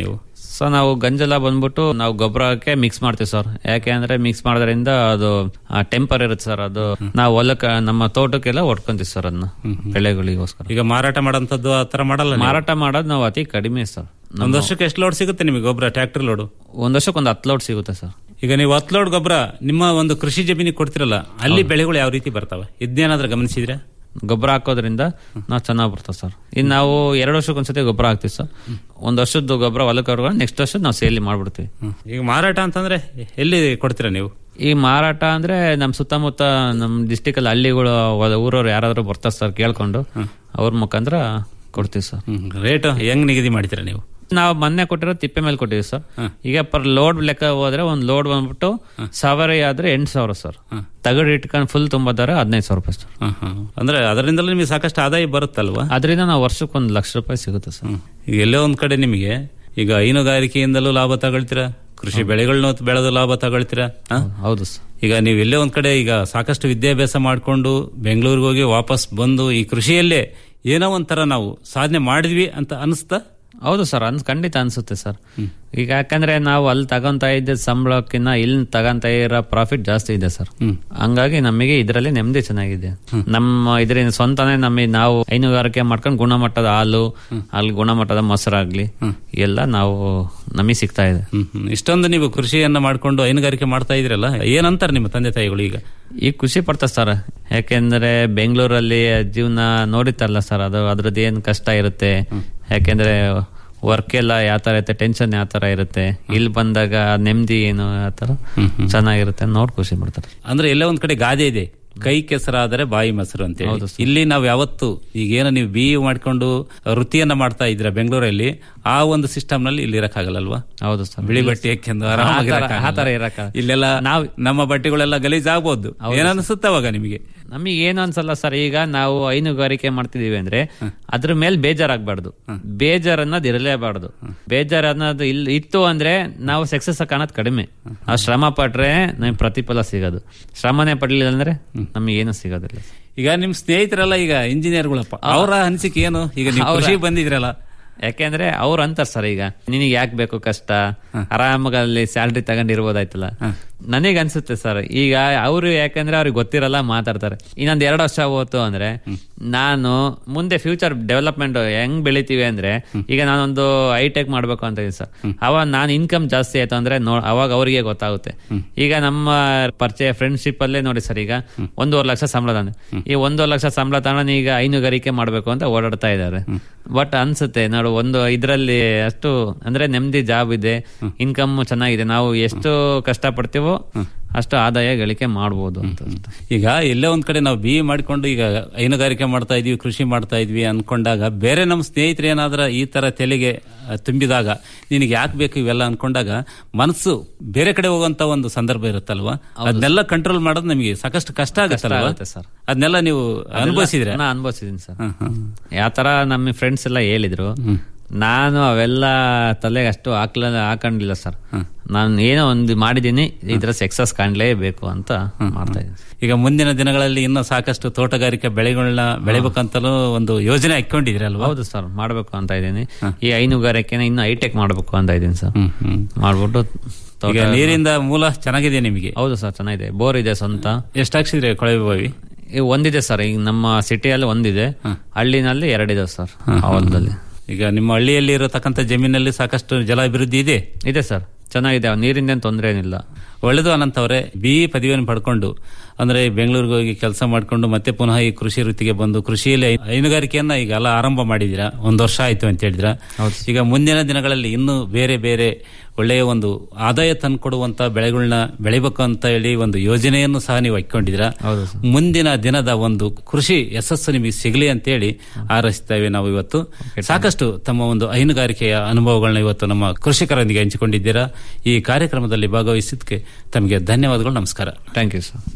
ಸೊ ನಾವು ಗಂಜಲ ಬಂದ್ಬಿಟ್ಟು ನಾವು ಗೊಬ್ಬರಕ್ಕೆ ಮಿಕ್ಸ್ ಮಾಡ್ತೀವಿ ಸರ್ ಯಾಕೆ ಅಂದ್ರೆ ಮಿಕ್ಸ್ ಮಾಡೋದ್ರಿಂದ ಅದು ಟೆಂಪರ್ ಇರುತ್ತೆ ಸರ್ ಅದು ನಾವು ಹೊಲಕ್ಕೆ ನಮ್ಮ ತೋಟಕ್ಕೆಲ್ಲ ಹೊಡ್ಕೊಂತೀವಿ ಸರ್ ಅದನ್ನ ಬೆಳೆಗಳಿಗೋಸ್ಕರ ಈಗ ಮಾರಾಟ ಮಾಡೋಂಥದ್ದು ಆ ತರ ಮಾಡಲ್ಲ ನೀವು? ಮಾರಾಟ ಮಾಡೋದು ನಾವು ಅತಿ ಕಡಿಮೆ ಸರ್ ಒಂದ್ ವರ್ಷಕ್ಕೆ ಎಷ್ಟು ಲೋಡ್ ಸಿಗುತ್ತೆ ನಿಮಗೆ ಗೊಬ್ಬರ ಟ್ರ್ಯಾಕ್ಟರ್ ಲೋಡು ಒಂದ್ ವರ್ಷಕ್ಕೆ ಒಂದು ಹತ್ತು ಲೋಡ್ ಸಿಗುತ್ತೆ ಸರ್ ಈಗ ನೀವು ಹತ್ತು ಲೋಡ್ ಗೊಬ್ಬರ ನಿಮ್ಮ ಒಂದು ಕೃಷಿ ಜಮೀನಿಗೆ ಕೊಡ್ತಿರಲ್ಲ ಅಲ್ಲಿ ಬೆಳೆಗಳು ಯಾವ ರೀತಿ ಬರ್ತವೆ ಇದನ್ನೇನಾದ್ರೂ ಗಮನಿಸಿದ್ರೆ ಗೊಬ್ಬರ ಹಾಕೋದ್ರಿಂದ ನಾವು ಚೆನ್ನಾಗಿ ಬರ್ತದೆ ಸರ್ ಇನ್ನು ನಾವು ಎರಡು ವರ್ಷಕ್ಕೊಂದ್ಸತಿ ಗೊಬ್ಬರ ಹಾಕ್ತೀವಿ ಸರ್ ಒಂದ್ ವರ್ಷದ ಗೊಬ್ಬರ ಹೊಲಕ್ಕೆ ಹೊರಗಡೆ ನೆಕ್ಸ್ಟ್ ವರ್ಷ ನಾವು ಸೇಲಿ ಮಾಡ್ಬಿಡ್ತೀವಿ ಈಗ ಮಾರಾಟ ಅಂತಂದ್ರೆ ಎಲ್ಲಿ ಕೊಡ್ತೀರಾ ನೀವು ಈ ಮಾರಾಟ ಅಂದ್ರೆ ನಮ್ ಸುತ್ತಮುತ್ತ ನಮ್ ಡಿಸ್ಟಿಕ್ ಅಲ್ಲಿ ಹಳ್ಳಿಗಳು ಹೊಲ- ಊರವ್ರು ಯಾರಾದ್ರೂ ಬರ್ತಾರೆ ಸರ್ ಕೇಳ್ಕೊಂಡು ಅವ್ರ ಮುಖಾಂತರ ಕೊಡ್ತೀವಿ ಸರ್ ರೇಟ್ ಹೆಂಗ್ ನಿಗದಿ ಮಾಡ್ತೀರಾ ನೀವು ನಾವು ಮೊನ್ನೆ ಕೊಟ್ಟಿರೋ ತಿಪ್ಪೆ ಮೇಲೆ ಕೊಟ್ಟಿವಿ ಸರ್ ಈಗ ಪರ್ ಲೋಡ್ ಲೆಕ್ಕ ಹೋದ್ರೆ ಒಂದ್ ಲೋಡ್ ಬಂದ್ಬಿಟ್ಟು ಸಾವಿರ ಆದ್ರೆ ಎಂಟು ಸಾವಿರ ಸರ್ ತಗಡು ಇಟ್ಕೊಂಡು ಫುಲ್ ತುಂಬೋದಾರೆ ಹದಿನೈದು ಸಾವಿರ ರೂಪಾಯಿ ಸರ್ ಹ, ಹ. ಅಂದ್ರೆ ಅದರಿಂದಲೇ ನಿಮಗೆ ಸಾಕಷ್ಟು ಆದಾಯ ಬರುತ್ತಲ್ವಾ ಅದರಿಂದ ನಾವು ವರ್ಷಕ್ಕೆ ಒಂದು ಲಕ್ಷ ರೂಪಾಯಿ ಸಿಗುತ್ತೆ ಸರ್ ಈಗ ಎಲ್ಲೋ ಒಂದ್ ಕಡೆ ನಿಮಗೆ ಈಗ ಹೈನುಗಾರಿಕೆಯಿಂದಲೂ ಲಾಭ ತಗೊಳ್ತೀರಾ ಕೃಷಿ ಬೆಳೆಗಳನ್ನ ಬೆಳೆದು ಲಾಭ ತಗೊಳ್ತೀರಾ ಹ? ಹೌದು ಸರ್ ಈಗ ನೀವು ಎಲ್ಲೇ ಒಂದ್ ಕಡೆ ಈಗ ಸಾಕಷ್ಟು ವಿದ್ಯಾಭ್ಯಾಸ ಮಾಡ್ಕೊಂಡು ಬೆಂಗಳೂರಿಗೆ ಹೋಗಿ ವಾಪಸ್ ಬಂದು ಈ ಕೃಷಿಯಲ್ಲೇ ಏನೋ ಒಂಥರ ನಾವು ಸಾಧನೆ ಮಾಡಿದ್ವಿ ಅಂತ ಅನಿಸ್ತಾ ಹೌದು ಸರ್ ಅನ್ಸ್ ಖಂಡಿತ ಅನ್ಸುತ್ತೆ ಸರ್ ಈಗ ಯಾಕಂದ್ರೆ ನಾವು ಅಲ್ಲಿ ತಗೊಂತ ಇದ್ದ ಸಂಬಳಕ್ಕಿಂತ ಇಲ್ಲಿ ತಗೊಂತ ಇರೋ ಪ್ರಾಫಿಟ್ ಜಾಸ್ತಿ ಇದೆ ಸರ್ ಹಂಗಾಗಿ ನಮಗೆ ಇದರಲ್ಲಿ ನೆಮ್ಮದಿ ಚೆನ್ನಾಗಿದೆ ನಮ್ಮ ಇದರಿಂದ ಸ್ವಂತನೇ ನಮಗೆ ನಾವು ಹೈನುಗಾರಿಕೆ ಮಾಡ್ಕೊಂಡು ಗುಣಮಟ್ಟದ ಹಾಲು ಅಲ್ಲಿ ಗುಣಮಟ್ಟದ ಮೊಸರಾಗ್ಲಿ ಎಲ್ಲ ನಾವು ನಮಗೆ ಸಿಗ್ತಾ ಇದೆ ಹ್ಮ್, ಹ್ಮ್. ಇಷ್ಟೊಂದು ನೀವು ಕೃಷಿಯನ್ನ ಮಾಡ್ಕೊಂಡು ಹೈನುಗಾರಿಕೆ ಮಾಡ್ತಾ ಇದ್ರಲ್ಲ ಏನಂತಾರೆ ನಿಮ್ಮ ತಂದೆ ತಾಯಿಗಳು ಈಗ ಈಗ ಖುಷಿ ಪಡ್ತಾರೆ ಸರ್ ಯಾಕೆಂದ್ರೆ ಬೆಂಗಳೂರಲ್ಲಿ ಜೀವನ ನೋಡಿತ್ತಲ್ಲ ಸರ್ ಅದು ಅದ್ರದ್ದು ಏನ್ ಕಷ್ಟ ಇರುತ್ತೆ ಯಾಕೆಂದ್ರೆ ವರ್ಕ್ ಎಲ್ಲ ಯಾವ ತರ ಇರುತ್ತೆ ಟೆನ್ಷನ್ ಯಾವ ತರ ಇರುತ್ತೆ ಇಲ್ಲಿ ಬಂದಾಗ ನೆಮ್ಮದಿ ಏನು ಆ ತರ ಚೆನ್ನಾಗಿರುತ್ತೆ ನೋಡ್ ಖುಷಿ ಪಡ್ತಾರೆ ಅಂದ್ರೆ ಎಲ್ಲೇ ಒಂದ್ ಕಡೆ ಗಾದೆ ಇದೆ ಕೈ ಕೆಸರಾದರೆ ಬಾಯಿ ಮೊಸರು ಅಂತ ಇಲ್ಲಿ ನಾವು ಯಾವತ್ತು ಈಗೇನೋ ನೀವು ಬಿ ಮಾಡ್ಕೊಂಡು ವೃತ್ತಿಯನ್ನ ಮಾಡ್ತಾ ಇದ್ರ ಬೆಂಗಳೂರಲ್ಲಿ ಆ ಒಂದು ಸಿಸ್ಟಮ್ ನಲ್ಲಿ ಇಲ್ಲಿ ಇರಕ್ಕಾಗಲ್ಲಲ್ವಾ ಹೌದು ಸರ್ ಬಿಳಿ ಬಟ್ಟೆ ಹಾಕ್ಯಂದು ಆರಾಮಾಗಿ ಆ ತರ- ಇರಕ್ಕಾಗಲ್ಲ. ಆ ತರ ಇರಕ್ಕಾಗಲ್ಲ. ಇಲ್ಲೆಲ್ಲ ನಾವು ನಮ್ಮ ಬಟ್ಟೆಗಳೆಲ್ಲ ಗಲೀಜ್ ಆಗ್ಬೋದು ಏನನ್ಸುತ್ತೆ ಅವಾಗ ನಿಮಗೆ ನಮಗೆ ಏನು ಅನ್ಸಲ್ಲ ಸರ್ ಈಗ ನಾವು ಹೈನುಗಾರಿಕೆ ಮಾಡ್ತಿದೀವಿ ಅಂದ್ರೆ ಅದ್ರ ಮೇಲೆ ಬೇಜಾರಾಗ್ಬಾರ್ದು ಬೇಜಾರ್ ಅನ್ನೋದು ಇರಲೇಬಾರ್ದು ಬೇಜಾರ್ ಅನ್ನೋದು ಇಲ್ಲಿ ಇತ್ತು ಅಂದ್ರೆ ನಾವು ಸಕ್ಸಸ್ ಕಾಣೋದು ಕಡಿಮೆ ನಾವು ಶ್ರಮ ಪಟ್ರೆ ನಮಗೆ ಪ್ರತಿಫಲ ಸಿಗೋದು ಶ್ರಮನೇ ಪಡ್ಲಿಲ್ಲ ಅಂದ್ರೆ ನಮಗೆ ಏನು ಸಿಗೋದಿಲ್ಲ ಈಗ ನಿಮ್ ಸ್ನೇಹಿತರೆಲ್ಲ ಈಗ ಇಂಜಿನಿಯರ್ಗಳಪ್ಪ ಅವರ ಅನಿಸಿಕೆ ಏನು ಈಗ ನೀವು ಅವ್ರ- ಕೃಷಿ ಬಂದಿದ್ರಲ್ಲ ಯಾಕೆಂದ್ರೆ ಅವ್ರು ಅಂತಾರ ಸರ್ ಈಗ ನಿನಗೆ ಯಾಕೆ ಬೇಕು ಕಷ್ಟ ಆರಾಮಾಗಿ ಅಲ್ಲಿ ಸ್ಯಾಲ್ರಿ ತಗೊಂಡಿರ್ಬೋದಾಯ್ತಲ್ಲ ನನಗೆ ಅನ್ಸುತ್ತೆ ಸರ್ ಈಗ ಅವರು ಯಾಕಂದ್ರೆ ಅವ್ರಿಗೆ ಗೊತ್ತಿರಲ್ಲ ಮಾತಾಡ್ತಾರೆ ಇನ್ನೊಂದ್ ಎರಡು ವರ್ಷ ಹೋತು ಅಂದ್ರೆ ನಾನು ಮುಂದೆ ಫ್ಯೂಚರ್ ಡೆವಲಪ್ಮೆಂಟ್ ಹೆಂಗ್ ಬೆಳಿತೀವಿ ಅಂದ್ರೆ ಈಗ ನಾನೊಂದು ಹೈಟೆಕ್ ಮಾಡ್ಬೇಕು ಅಂತ ಇದೀನಿ ಸರ್ ಅವಾಗ ನಾನು ಇನ್ಕಮ್ ಜಾಸ್ತಿ ಆಯ್ತು ಅಂದ್ರೆ ನೋ ಅವಾಗ ಅವರಿಗೆ ಗೊತ್ತಾಗುತ್ತೆ ಈಗ ನಮ್ಮ ಪರಿಚಯ ಫ್ರೆಂಡ್ಶಿಪ್ ಅಲ್ಲೇ ನೋಡಿ ಸರ್ ಈಗ ಒಂದೂವರೆ ಲಕ್ಷ ಸಂಬಳ ತಾನೆ ಈ ಒಂದೂವರೆ ಲಕ್ಷ ಸಂಬಳ ತಗೊಂಡು ಈಗ ಹೈನುಗಾರಿಕೆ ಮಾಡ್ಬೇಕು ಅಂತ ಓಡಾಡ್ತಾ ಇದ್ದಾರೆ ಬಟ್ ಅನ್ಸುತ್ತೆ ನೋಡು ಒಂದು ಇದರಲ್ಲಿ ಅಷ್ಟು ಅಂದ್ರೆ ನೆಮ್ಮದಿ ಜಾಬ್ ಇದೆ ಇನ್ಕಮ್ ಚೆನ್ನಾಗಿದೆ ನಾವು ಎಷ್ಟು ಕಷ್ಟ ಪಡ್ತೀವೋ ಅಷ್ಟು ಆದಾಯ ಗಳಿಕೆ ಮಾಡ್ಬೋದು ಅಂತ ಈಗ ಎಲ್ಲೇ ಒಂದ್ ಕಡೆ ನಾವು ಬಿ ಎ ಮಾಡ್ಕೊಂಡು ಈಗ ಹೈನುಗಾರಿಕೆ ಮಾಡ್ತಾ ಇದೀವಿ ಕೃಷಿ ಮಾಡ್ತಾ ಇದ್ವಿ ಅನ್ಕೊಂಡಾಗ ಬೇರೆ ನಮ್ಮ ಸ್ನೇಹಿತರು ಏನಾದ್ರ ಈ ತರ ತೆಲೆಗೆ ಆ, ತುಂಬಿದಾಗ ನಿನಗೆ ಯಾಕೆ ಬೇಕು ಇವೆಲ್ಲ ಅನ್ಕೊಂಡಾಗ ಮನಸ್ಸು ಬೇರೆ ಕಡೆ ಹೋಗುವಂತ ಒಂದು ಸಂದರ್ಭ ಇರುತ್ತಲ್ವಾ ಅದನ್ನೆಲ್ಲ ಕಂಟ್ರೋಲ್ ಮಾಡೋದು ನಮಗೆ ಸಾಕಷ್ಟು ಕಷ್ಟ ಆಗತ್ತಲ್ವಾ ಆಗುತ್ತೆ ಸರ್. ಅದನ್ನೆಲ್ಲ ನೀವು ಅನುಭವಿಸಿದ್ರೆ ನಾ ಅನುಭವಿಸಿದೀನಿ ಸರ್ ಯಾವ ತರ ನಮ್ಮ ಫ್ರೆಂಡ್ಸ್ ಎಲ್ಲ ಹೇಳಿದ್ರು ನಾನು ಅವೆಲ್ಲ ತಲೆಗೆ ಅಷ್ಟು ಹಾಕ್ಲ ಹಾಕೊಂಡಿಲ್ಲ ಸರ್ ನಾನು ಏನೋ ಒಂದು ಮಾಡಿದೀನಿ ಇದ್ರ ಸಕ್ಸಸ್ ಕಾಣ್ಲೇಬೇಕು ಅಂತ ಮಾಡ್ತಾ ಇದ್ದೀನಿ ಈಗ ಮುಂದಿನ ದಿನಗಳಲ್ಲಿ ಇನ್ನೂ ಸಾಕಷ್ಟು ತೋಟಗಾರಿಕೆ ಬೆಳೆಗಳನ್ನ ಬೆಳಿಬೇಕಂತಲೂ ಒಂದು ಯೋಜನೆ ಹಾಕೊಂಡಿದ್ರಲ್ವಾ ಹೌದು ಸರ್ ಮಾಡ್ಬೇಕು ಅಂತ ಇದ್ದೀನಿ ಈ ಹೈನುಗಾರಿಕೆನ ಇನ್ನು ಹೈಟೆಕ್ ಮಾಡ್ಬೇಕು ಅಂತ ಇದ್ದೀನಿ ಸರ್ ಮಾಡ್ಬಿಟ್ಟು ತೋಟ- ಈಗ ನೀರಿಂದ ಮೂಲ ಚೆನ್ನಾಗಿದೆ ನಿಮಗೆ ಹೌದು ಸರ್ ಚೆನ್ನಾಗಿದೆ ಬೋರ್ ಇದೆ ಸ್ವಂತ ಎಷ್ಟು ಹಾಕ್ಸಿದ್ರಿ ಕೊಳವೆ ಬಾವಿ ಈ ಒಂದಿದೆ ಸರ್ ಈಗ ನಮ್ಮ ಸಿಟಿಯಲ್ಲಿ ಒಂದಿದೆ ಹಳ್ಳಿನಲ್ಲಿ ಎರಡಿದೆ ಸರ್ ಆ ಹೊಲದಲ್ಲಿ ಈಗ ನಿಮ್ಮ ಹಳ್ಳಿಯಲ್ಲಿ ಇರತಕ್ಕಂಥ ಜಮೀನಲ್ಲಿ ಸಾಕಷ್ಟು ಜಲ ಅಭಿವೃದ್ಧಿ ಇದೆ ಇದೆ ಸರ್ ಚೆನ್ನಾಗಿದೆ ನೀರಿಂದ ತೊಂದರೆ ಏನಿಲ್ಲ ಒಳ್ಳೆದು ಅನಂತವ್ರೆ ಬಿ ಇ ಪದವಿಯನ್ನು ಪಡ್ಕೊಂಡು ಅಂದ್ರೆ ಬೆಂಗಳೂರಿಗೆ ಹೋಗಿ ಕೆಲಸ ಮಾಡ್ಕೊಂಡು ಮತ್ತೆ ಪುನಃ ಈ ಕೃಷಿ ವೃತ್ತಿಗೆ ಬಂದು ಕೃಷಿಯಲ್ಲಿ ಹೈನುಗಾರಿಕೆಯನ್ನ ಈಗ ಎಲ್ಲ ಆರಂಭ ಮಾಡಿದಿರಾ ಒಂದು ವರ್ಷ ಆಯ್ತು ಅಂತ ಹೇಳಿದ್ರ ಈಗ ಮುಂದಿನ ದಿನಗಳಲ್ಲಿ ಇನ್ನೂ ಬೇರೆ ಬೇರೆ ಒಳ್ಳೆಯ ಒಂದು ಆದಾಯ ತಂದ್ಕೊಡುವಂತ ಬೆಳೆಗಳನ್ನ ಬೆಳಿಬೇಕು ಅಂತ ಹೇಳಿ ಒಂದು ಯೋಜನೆಯನ್ನು ಸಹ ನೀವು ಹಾಕೊಂಡಿದ್ದೀರಾ ಮುಂದಿನ ದಿನದ ಒಂದು ಕೃಷಿ ಯಶಸ್ಸು ನಿಮಗೆ ಸಿಗಲಿ ಅಂತೇಳಿ ಹಾರೈಸ್ತೇವೆ ನಾವು ಇವತ್ತು ಸಾಕಷ್ಟು ತಮ್ಮ ಒಂದು ಹೈನುಗಾರಿಕೆಯ ಅನುಭವಗಳನ್ನ ಇವತ್ತು ನಮ್ಮ ಕೃಷಿಕರೊಂದಿಗೆ ಹಂಚಿಕೊಂಡಿದ್ದೀರಾ ಈ ಕಾರ್ಯಕ್ರಮದಲ್ಲಿ ಭಾಗವಹಿಸಿದ್ದಕ್ಕೆ ತಮಗೆ ಧನ್ಯವಾದಗಳು ನಮಸ್ಕಾರ ಥ್ಯಾಂಕ್ ಯು ಸರ್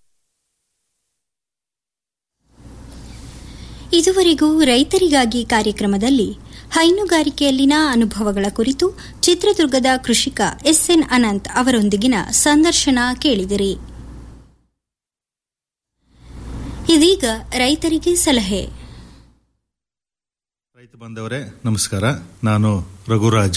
ಇದುವರೆಗೂ ರೈತರಿಗಾಗಿ ಕಾರ್ಯಕ್ರಮದಲ್ಲಿ ಹೈನುಗಾರಿಕೆಯಲ್ಲಿನ ಅನುಭವಗಳ ಕುರಿತು ಚಿತ್ರದುರ್ಗದ ಕೃಷಿಕ ಎಸ್ಎನ್ ಅನಂತ್ ಅವರೊಂದಿಗಿನ ಸಂದರ್ಶನ ಕೇಳಿದಿರಿ ಇದೀಗ ರೈತರಿಗೆ ಸಲಹೆ ರೈತ ಬಂದವರೇ ನಮಸ್ಕಾರ ನಾನು ರಘುರಾಜ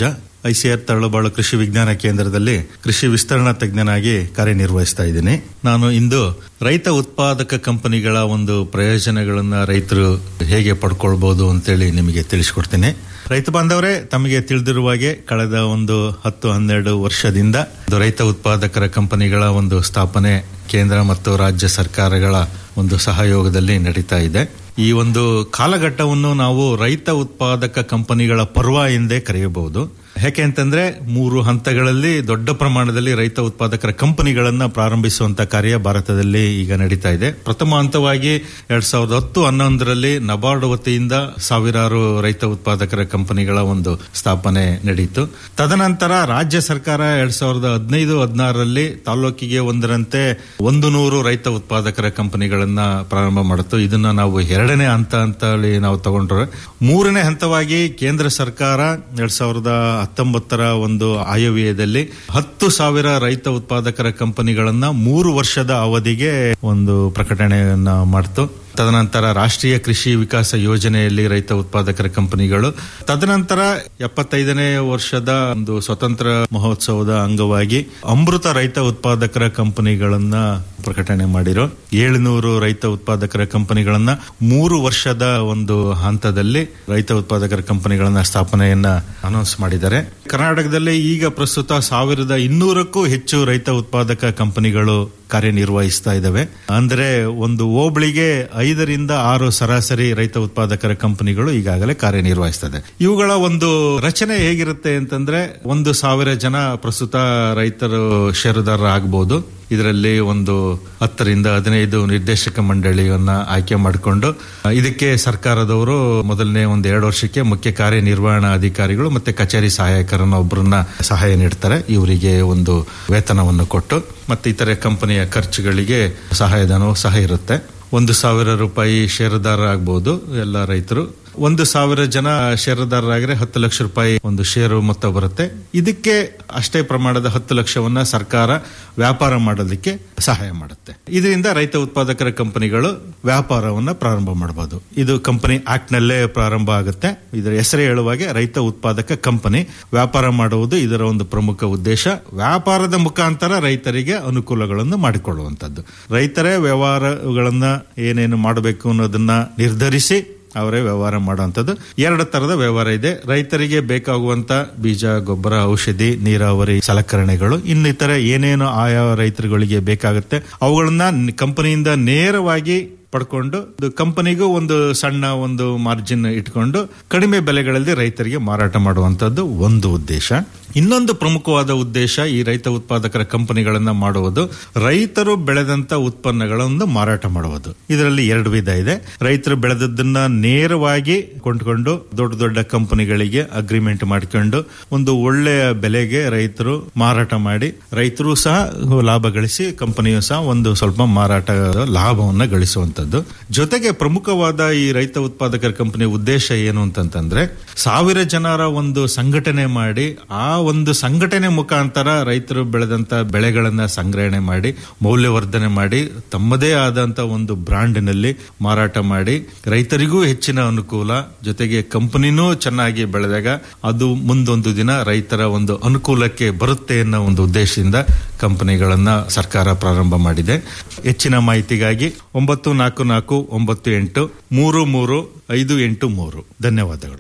ಐಸಿಆರ್ ತರಳುಬಾಳು ಕೃಷಿ ವಿಜ್ಞಾನ ಕೇಂದ್ರದಲ್ಲಿ ಕೃಷಿ ವಿಸ್ತರಣಾ ತಜ್ಞನಾಗಿ ಕಾರ್ಯನಿರ್ವಹಿಸ್ತಾ ಇದ್ದೀನಿ ನಾನು ಇಂದು ರೈತ ಉತ್ಪಾದಕ ಕಂಪನಿಗಳ ಒಂದು ಪ್ರಯೋಜನಗಳನ್ನ ರೈತರು ಹೇಗೆ ಪಡ್ಕೊಳ್ಬಹುದು ಅಂತೇಳಿ ನಿಮಗೆ ತಿಳಿಸ್ಕೊಡ್ತೀನಿ ರೈತ ಬಾಂಧವರೇ ತಮಗೆ ತಿಳಿದಿರುವ ಹಾಗೆ ಕಳೆದ ಒಂದು ಹತ್ತು ಹನ್ನೆರಡು ವರ್ಷದಿಂದ ಒಂದು ರೈತ ಉತ್ಪಾದಕರ ಕಂಪನಿಗಳ ಒಂದು ಸ್ಥಾಪನೆ ಕೇಂದ್ರ ಮತ್ತು ರಾಜ್ಯ ಸರ್ಕಾರಗಳ ಒಂದು ಸಹಯೋಗದಲ್ಲಿ ನಡೀತಾ ಇದೆ ಈ ಒಂದು ಕಾಲಘಟ್ಟವನ್ನು ನಾವು ರೈತ ಉತ್ಪಾದಕ ಕಂಪನಿಗಳ ಪರ್ವ ಎಂದೇ ಕರೆಯಬಹುದು ಯಾಕೆ ಅಂತಂದ್ರೆ ಮೂರು ಹಂತಗಳಲ್ಲಿ ದೊಡ್ಡ ಪ್ರಮಾಣದಲ್ಲಿ ರೈತ ಉತ್ಪಾದಕರ ಕಂಪನಿಗಳನ್ನ ಪ್ರಾರಂಭಿಸುವಂತ ಕಾರ್ಯ ಭಾರತದಲ್ಲಿ ಈಗ ನಡೀತಾ ಇದೆ ಪ್ರಥಮ ಹಂತವಾಗಿ ಎರಡ್ ಸಾವಿರದ ಹತ್ತು ಹನ್ನೊಂದರಲ್ಲಿ ನಬಾರ್ಡ್ ವತಿಯಿಂದ ಸಾವಿರಾರು ರೈತ ಉತ್ಪಾದಕರ ಕಂಪನಿಗಳ ಒಂದು ಸ್ಥಾಪನೆ ನಡೆಯಿತು ತದನಂತರ ರಾಜ್ಯ ಸರ್ಕಾರ ಎರಡ್ ಸಾವಿರದ ಹದಿನೈದು ಹದಿನಾರರಲ್ಲಿ ತಾಲೂಕಿಗೆ ಒಂದರಂತೆ ಒಂದು ನೂರು ರೈತ ಉತ್ಪಾದಕರ ಕಂಪನಿಗಳನ್ನ ಪ್ರಾರಂಭ ಮಾಡಿತು ಇದನ್ನ ನಾವು ಎರಡನೇ ಹಂತ ಅಂತ ಹೇಳಿ ನಾವು ತಗೊಂಡ್ರೆ ಮೂರನೇ ಹಂತವಾಗಿ ಕೇಂದ್ರ ಸರ್ಕಾರ ಎರಡ್ ಸಾವಿರದ ಹತ್ತೊಂಬತ್ತರ ಒಂದು ಆಯವ್ಯಯದಲ್ಲಿ ಹತ್ತು ಸಾವಿರ ರೈತ ಉತ್ಪಾದಕರ ಕಂಪನಿಗಳನ್ನ ಮೂರು ವರ್ಷದ ಅವಧಿಗೆ ಒಂದು ಪ್ರಕಟಣೆಯನ್ನ ಮಾಡ್ತು ತದನಂತರ ರಾಷ್ಟ್ರೀಯ ಕೃಷಿ ವಿಕಾಸ ಯೋಜನೆಯಲ್ಲಿ ರೈತ ಉತ್ಪಾದಕರ ಕಂಪನಿಗಳು ತದನಂತರ ಎಪ್ಪತ್ತೈದನೇ ವರ್ಷದ ಒಂದು ಸ್ವತಂತ್ರ ಮಹೋತ್ಸವದ ಅಂಗವಾಗಿ ಅಮೃತ ರೈತ ಉತ್ಪಾದಕರ ಕಂಪನಿಗಳನ್ನ ಪ್ರಕಟಣೆ ಮಾಡಿರೋ ಏಳುನೂರು ರೈತ ಉತ್ಪಾದಕರ ಕಂಪನಿಗಳನ್ನ ಮೂರು ವರ್ಷದ ಒಂದು ಹಂತದಲ್ಲಿ ರೈತ ಉತ್ಪಾದಕರ ಕಂಪನಿಗಳನ್ನ ಸ್ಥಾಪನೆಯನ್ನ ಅನೌನ್ಸ್ ಮಾಡಿದ್ದಾರೆ ಕರ್ನಾಟಕದಲ್ಲಿ ಈಗ ಪ್ರಸ್ತುತ ಸಾವಿರದ ಇನ್ನೂರಕ್ಕೂ ಹೆಚ್ಚು ರೈತ ಉತ್ಪಾದಕ ಕಂಪನಿಗಳು ಕಾರ್ಯನಿರ್ವಹಿಸ್ತಾ ಇದ್ದಾವೆ ಅಂದ್ರೆ ಒಂದು ಹೋಬಳಿಗೆ ಐದರಿಂದ ಆರು ಸರಾಸರಿ ರೈತ ಉತ್ಪಾದಕರ ಕಂಪನಿಗಳು ಈಗಾಗಲೇ ಕಾರ್ಯನಿರ್ವಹಿಸ್ತದೆ ಇವುಗಳ ಒಂದು ರಚನೆ ಹೇಗಿರುತ್ತೆ ಅಂತಂದ್ರೆ ಒಂದು ಸಾವಿರ ಜನ ಪ್ರಸ್ತುತ ರೈತರು ಷೇರುದಾರರ ಆಗಬಹುದು ಇದರಲ್ಲಿ ಒಂದು ಹತ್ತರಿಂದ ಹದಿನೈದು ನಿರ್ದೇಶಕ ಮಂಡಳಿಯನ್ನ ಆಯ್ಕೆ ಮಾಡಿಕೊಂಡು ಇದಕ್ಕೆ ಸರ್ಕಾರದವರು ಮೊದಲನೇ ಒಂದು ಎರಡು ವರ್ಷಕ್ಕೆ ಮುಖ್ಯ ಕಾರ್ಯನಿರ್ವಹಣಾ ಅಧಿಕಾರಿಗಳು ಮತ್ತೆ ಕಚೇರಿ ಸಹಾಯಕರನ್ನ ಒಬ್ಬರನ್ನ ಸಹಾಯ ನೀಡ್ತಾರೆ ಇವರಿಗೆ ಒಂದು ವೇತನವನ್ನು ಕೊಟ್ಟು ಮತ್ತೆ ಇತರೆ ಕಂಪನಿಯ ಖರ್ಚುಗಳಿಗೆ ಸಹಾಯಧನವು ಸಹ ಇರುತ್ತೆ ಒಂದು ಸಾವಿರ ರೂಪಾಯಿ ಷೇರುದಾರ ಆಗಬಹುದು ಎಲ್ಲ ರೈತರು ಒಂದು ಸಾವಿರ ಜನ ಷೇರುದಾರರಾಗಿದ್ರೆ ಹತ್ತು ಲಕ್ಷ ರೂಪಾಯಿ ಒಂದು ಷೇರು ಮೊತ್ತ ಬರುತ್ತೆ ಇದಕ್ಕೆ ಅಷ್ಟೇ ಪ್ರಮಾಣದ ಹತ್ತು ಲಕ್ಷವನ್ನ ಸರ್ಕಾರ ವ್ಯಾಪಾರ ಮಾಡೋದಕ್ಕೆ ಸಹಾಯ ಮಾಡುತ್ತೆ ಇದರಿಂದ ರೈತ ಉತ್ಪಾದಕರ ಕಂಪನಿಗಳು ವ್ಯಾಪಾರವನ್ನ ಪ್ರಾರಂಭ ಮಾಡಬಹುದು ಇದು ಕಂಪನಿ ಆಕ್ಟ್ ನಲ್ಲೇ ಪ್ರಾರಂಭ ಆಗುತ್ತೆ ಇದರ ಹೆಸರು ಹೇಳುವಾಗೆ ರೈತ ಉತ್ಪಾದಕ ಕಂಪನಿ ವ್ಯಾಪಾರ ಮಾಡುವುದು ಇದರ ಒಂದು ಪ್ರಮುಖ ಉದ್ದೇಶ ವ್ಯಾಪಾರದ ಮುಖಾಂತರ ರೈತರಿಗೆ ಅನುಕೂಲಗಳನ್ನು ಮಾಡಿಕೊಳ್ಳುವಂತದ್ದು ರೈತರೇ ವ್ಯವಹಾರಗಳನ್ನ ಏನೇನು ಮಾಡಬೇಕು ಅನ್ನೋದನ್ನ ನಿರ್ಧರಿಸಿ ಅವರೇ ವ್ಯವಹಾರ ಮಾಡುವಂಥದ್ದು ಎರಡು ತರದ ವ್ಯವಹಾರ ಇದೆ ರೈತರಿಗೆ ಬೇಕಾಗುವಂತ ಬೀಜ ಗೊಬ್ಬರ ಔಷಧಿ ನೀರಾವರಿ ಸಲಕರಣೆಗಳು ಇನ್ನಿತರ ಏನೇನು ಆಯಾ ರೈತರುಗಳಿಗೆ ಬೇಕಾಗುತ್ತೆ ಅವುಗಳನ್ನ ಕಂಪನಿಯಿಂದ ನೇರವಾಗಿ ಪಡ್ಕೊಂಡು ಕಂಪನಿಗೂ ಒಂದು ಸಣ್ಣ ಒಂದು ಮಾರ್ಜಿನ್ ಇಟ್ಕೊಂಡು ಕಡಿಮೆ ಬೆಲೆಗಳಲ್ಲಿ ರೈತರಿಗೆ ಮಾರಾಟ ಮಾಡುವಂತದ್ದು ಒಂದು ಉದ್ದೇಶ ಇನ್ನೊಂದು ಪ್ರಮುಖವಾದ ಉದ್ದೇಶ ಈ ರೈತ ಉತ್ಪಾದಕರ ಕಂಪನಿಗಳನ್ನ ಮಾಡುವುದು ರೈತರು ಬೆಳೆದಂತ ಉತ್ಪನ್ನಗಳನ್ನು ಮಾರಾಟ ಮಾಡುವುದು ಇದರಲ್ಲಿ ಎರಡು ವಿಧ ಇದೆ ರೈತರು ಬೆಳೆದದ್ದನ್ನ ನೇರವಾಗಿ ಕೊಂಡ್ಕೊಂಡು ದೊಡ್ಡ ದೊಡ್ಡ ಕಂಪನಿಗಳಿಗೆ ಅಗ್ರಿಮೆಂಟ್ ಮಾಡಿಕೊಂಡು ಒಂದು ಒಳ್ಳೆಯ ಬೆಲೆಗೆ ರೈತರು ಮಾರಾಟ ಮಾಡಿ ರೈತರು ಸಹ ಲಾಭ ಗಳಿಸಿ ಕಂಪನಿಯು ಸಹ ಒಂದು ಸ್ವಲ್ಪ ಮಾರಾಟ ಲಾಭವನ್ನ ಗಳಿಸುವಂತದ್ದು ಜೊತೆಗೆ ಪ್ರಮುಖವಾದ ಈ ರೈತ ಉತ್ಪಾದಕರ ಕಂಪನಿಯ ಉದ್ದೇಶ ಏನು ಅಂತಂತಂದ್ರೆ ಸಾವಿರ ಜನರ ಒಂದು ಸಂಘಟನೆ ಮಾಡಿ ಆ ಒಂದು ಸಂಘಟನೆ ಮುಖಾಂತರ ರೈತರು ಬೆಳೆದಂತ ಬೆಳೆಗಳನ್ನ ಸಂಗ್ರಹಣೆ ಮಾಡಿ ಮೌಲ್ಯವರ್ಧನೆ ಮಾಡಿ ತಮ್ಮದೇ ಆದಂತ ಒಂದು ಬ್ರಾಂಡ್ನಲ್ಲಿ ಮಾರಾಟ ಮಾಡಿ ರೈತರಿಗೂ ಹೆಚ್ಚಿನ ಅನುಕೂಲ ಜೊತೆಗೆ ಕಂಪನಿನೂ ಚೆನ್ನಾಗಿ ಬೆಳೆದಾಗ ಅದು ಮುಂದೊಂದು ದಿನ ರೈತರ ಒಂದು ಅನುಕೂಲಕ್ಕೆ ಬರುತ್ತೆ ಅನ್ನೋ ಒಂದು ಉದ್ದೇಶದಿಂದ ಕಂಪನಿಗಳನ್ನ ಸರ್ಕಾರ ಪ್ರಾರಂಭ ಮಾಡಿದೆ ಹೆಚ್ಚಿನ ಮಾಹಿತಿಗಾಗಿ ಒಂಬತ್ತು ನಾಲ್ಕು ನಾಲ್ಕು ಒಂಬತ್ತು ಎಂಟು ಮೂರು ಮೂರು ಐದು ಎಂಟು ಮೂರು ಧನ್ಯವಾದಗಳು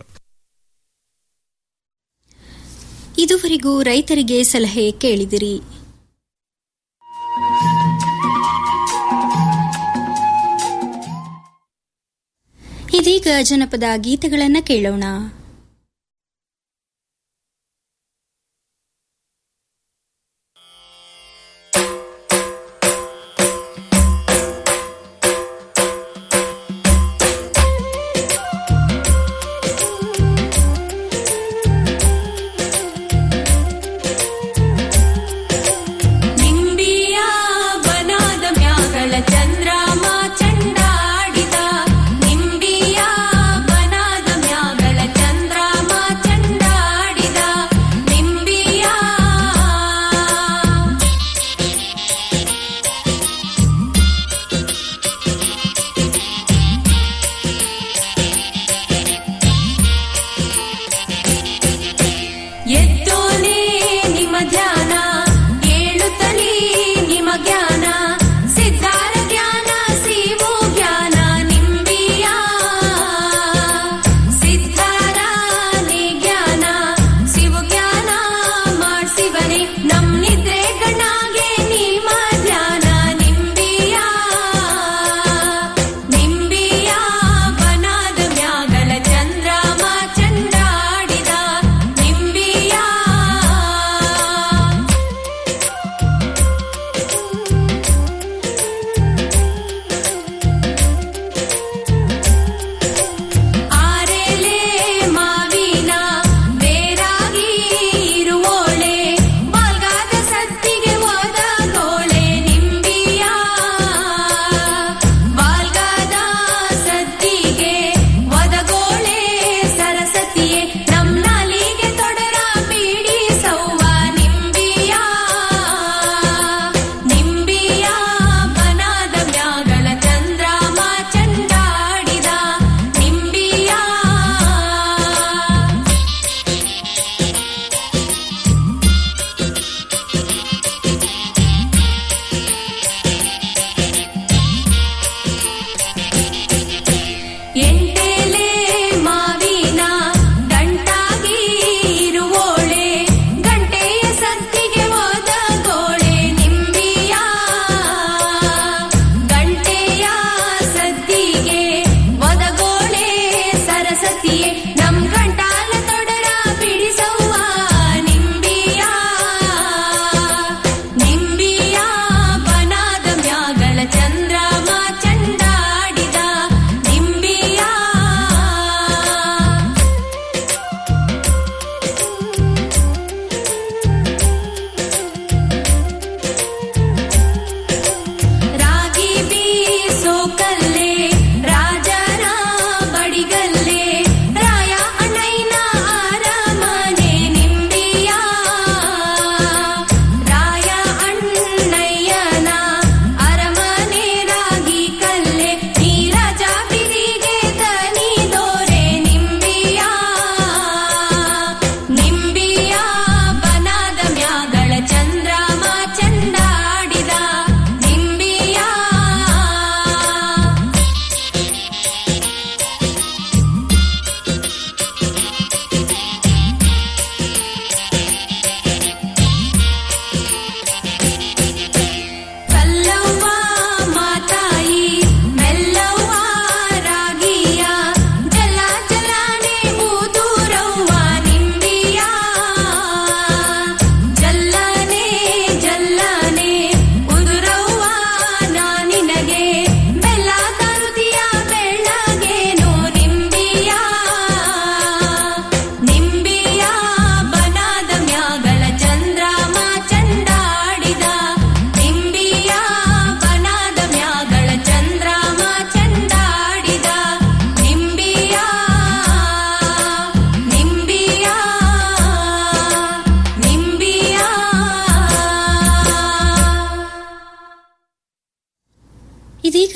ಇದುವರೆಗೂ ರೈತರಿಗೆ ಸಲಹೆ ಕೇಳಿದಿರಿ ಇದೀಗ ಜನಪದ ಗೀತೆಗಳನ್ನ ಕೇಳೋಣ ನಿಂಬಿಯ ಬನಾದ ಮ್ಯಾಗಳ ಚಂದ್ರಮ ಚಂಡಾಡಿದ ನಿಂಬಿಯ ಬನಾದ ಮ್ಯಾಗಳ ಚಂದ್ರ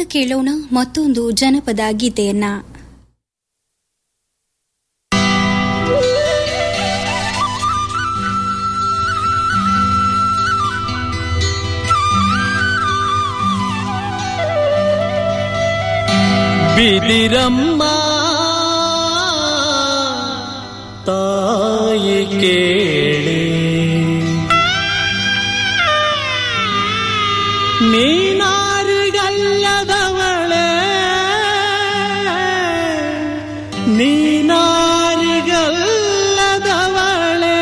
ಕೇಳೋಣ ಮತ್ತೊಂದು ಜನಪದ ಗೀತೆಯನ್ನ ಬಿದಿರಮ್ಮ ತಾಯಿ ಕೇಳಿ ನೀನಾರಿಗಲ್ಲದವಳೆ ನೀನಾರಿಗಲ್ಲದವಳೆ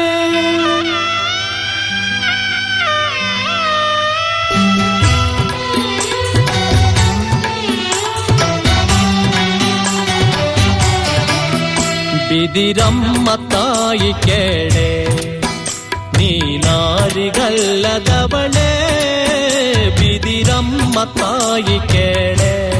ಬಿದಿರಮ್ಮ ತಾಯಿ ಕೇಳೆ ನೀನಾರಿಗಲ್ಲದವಳೆ ಬಿದಿರಮ್ಮ ತಾಯಿ ಕೇಳೆ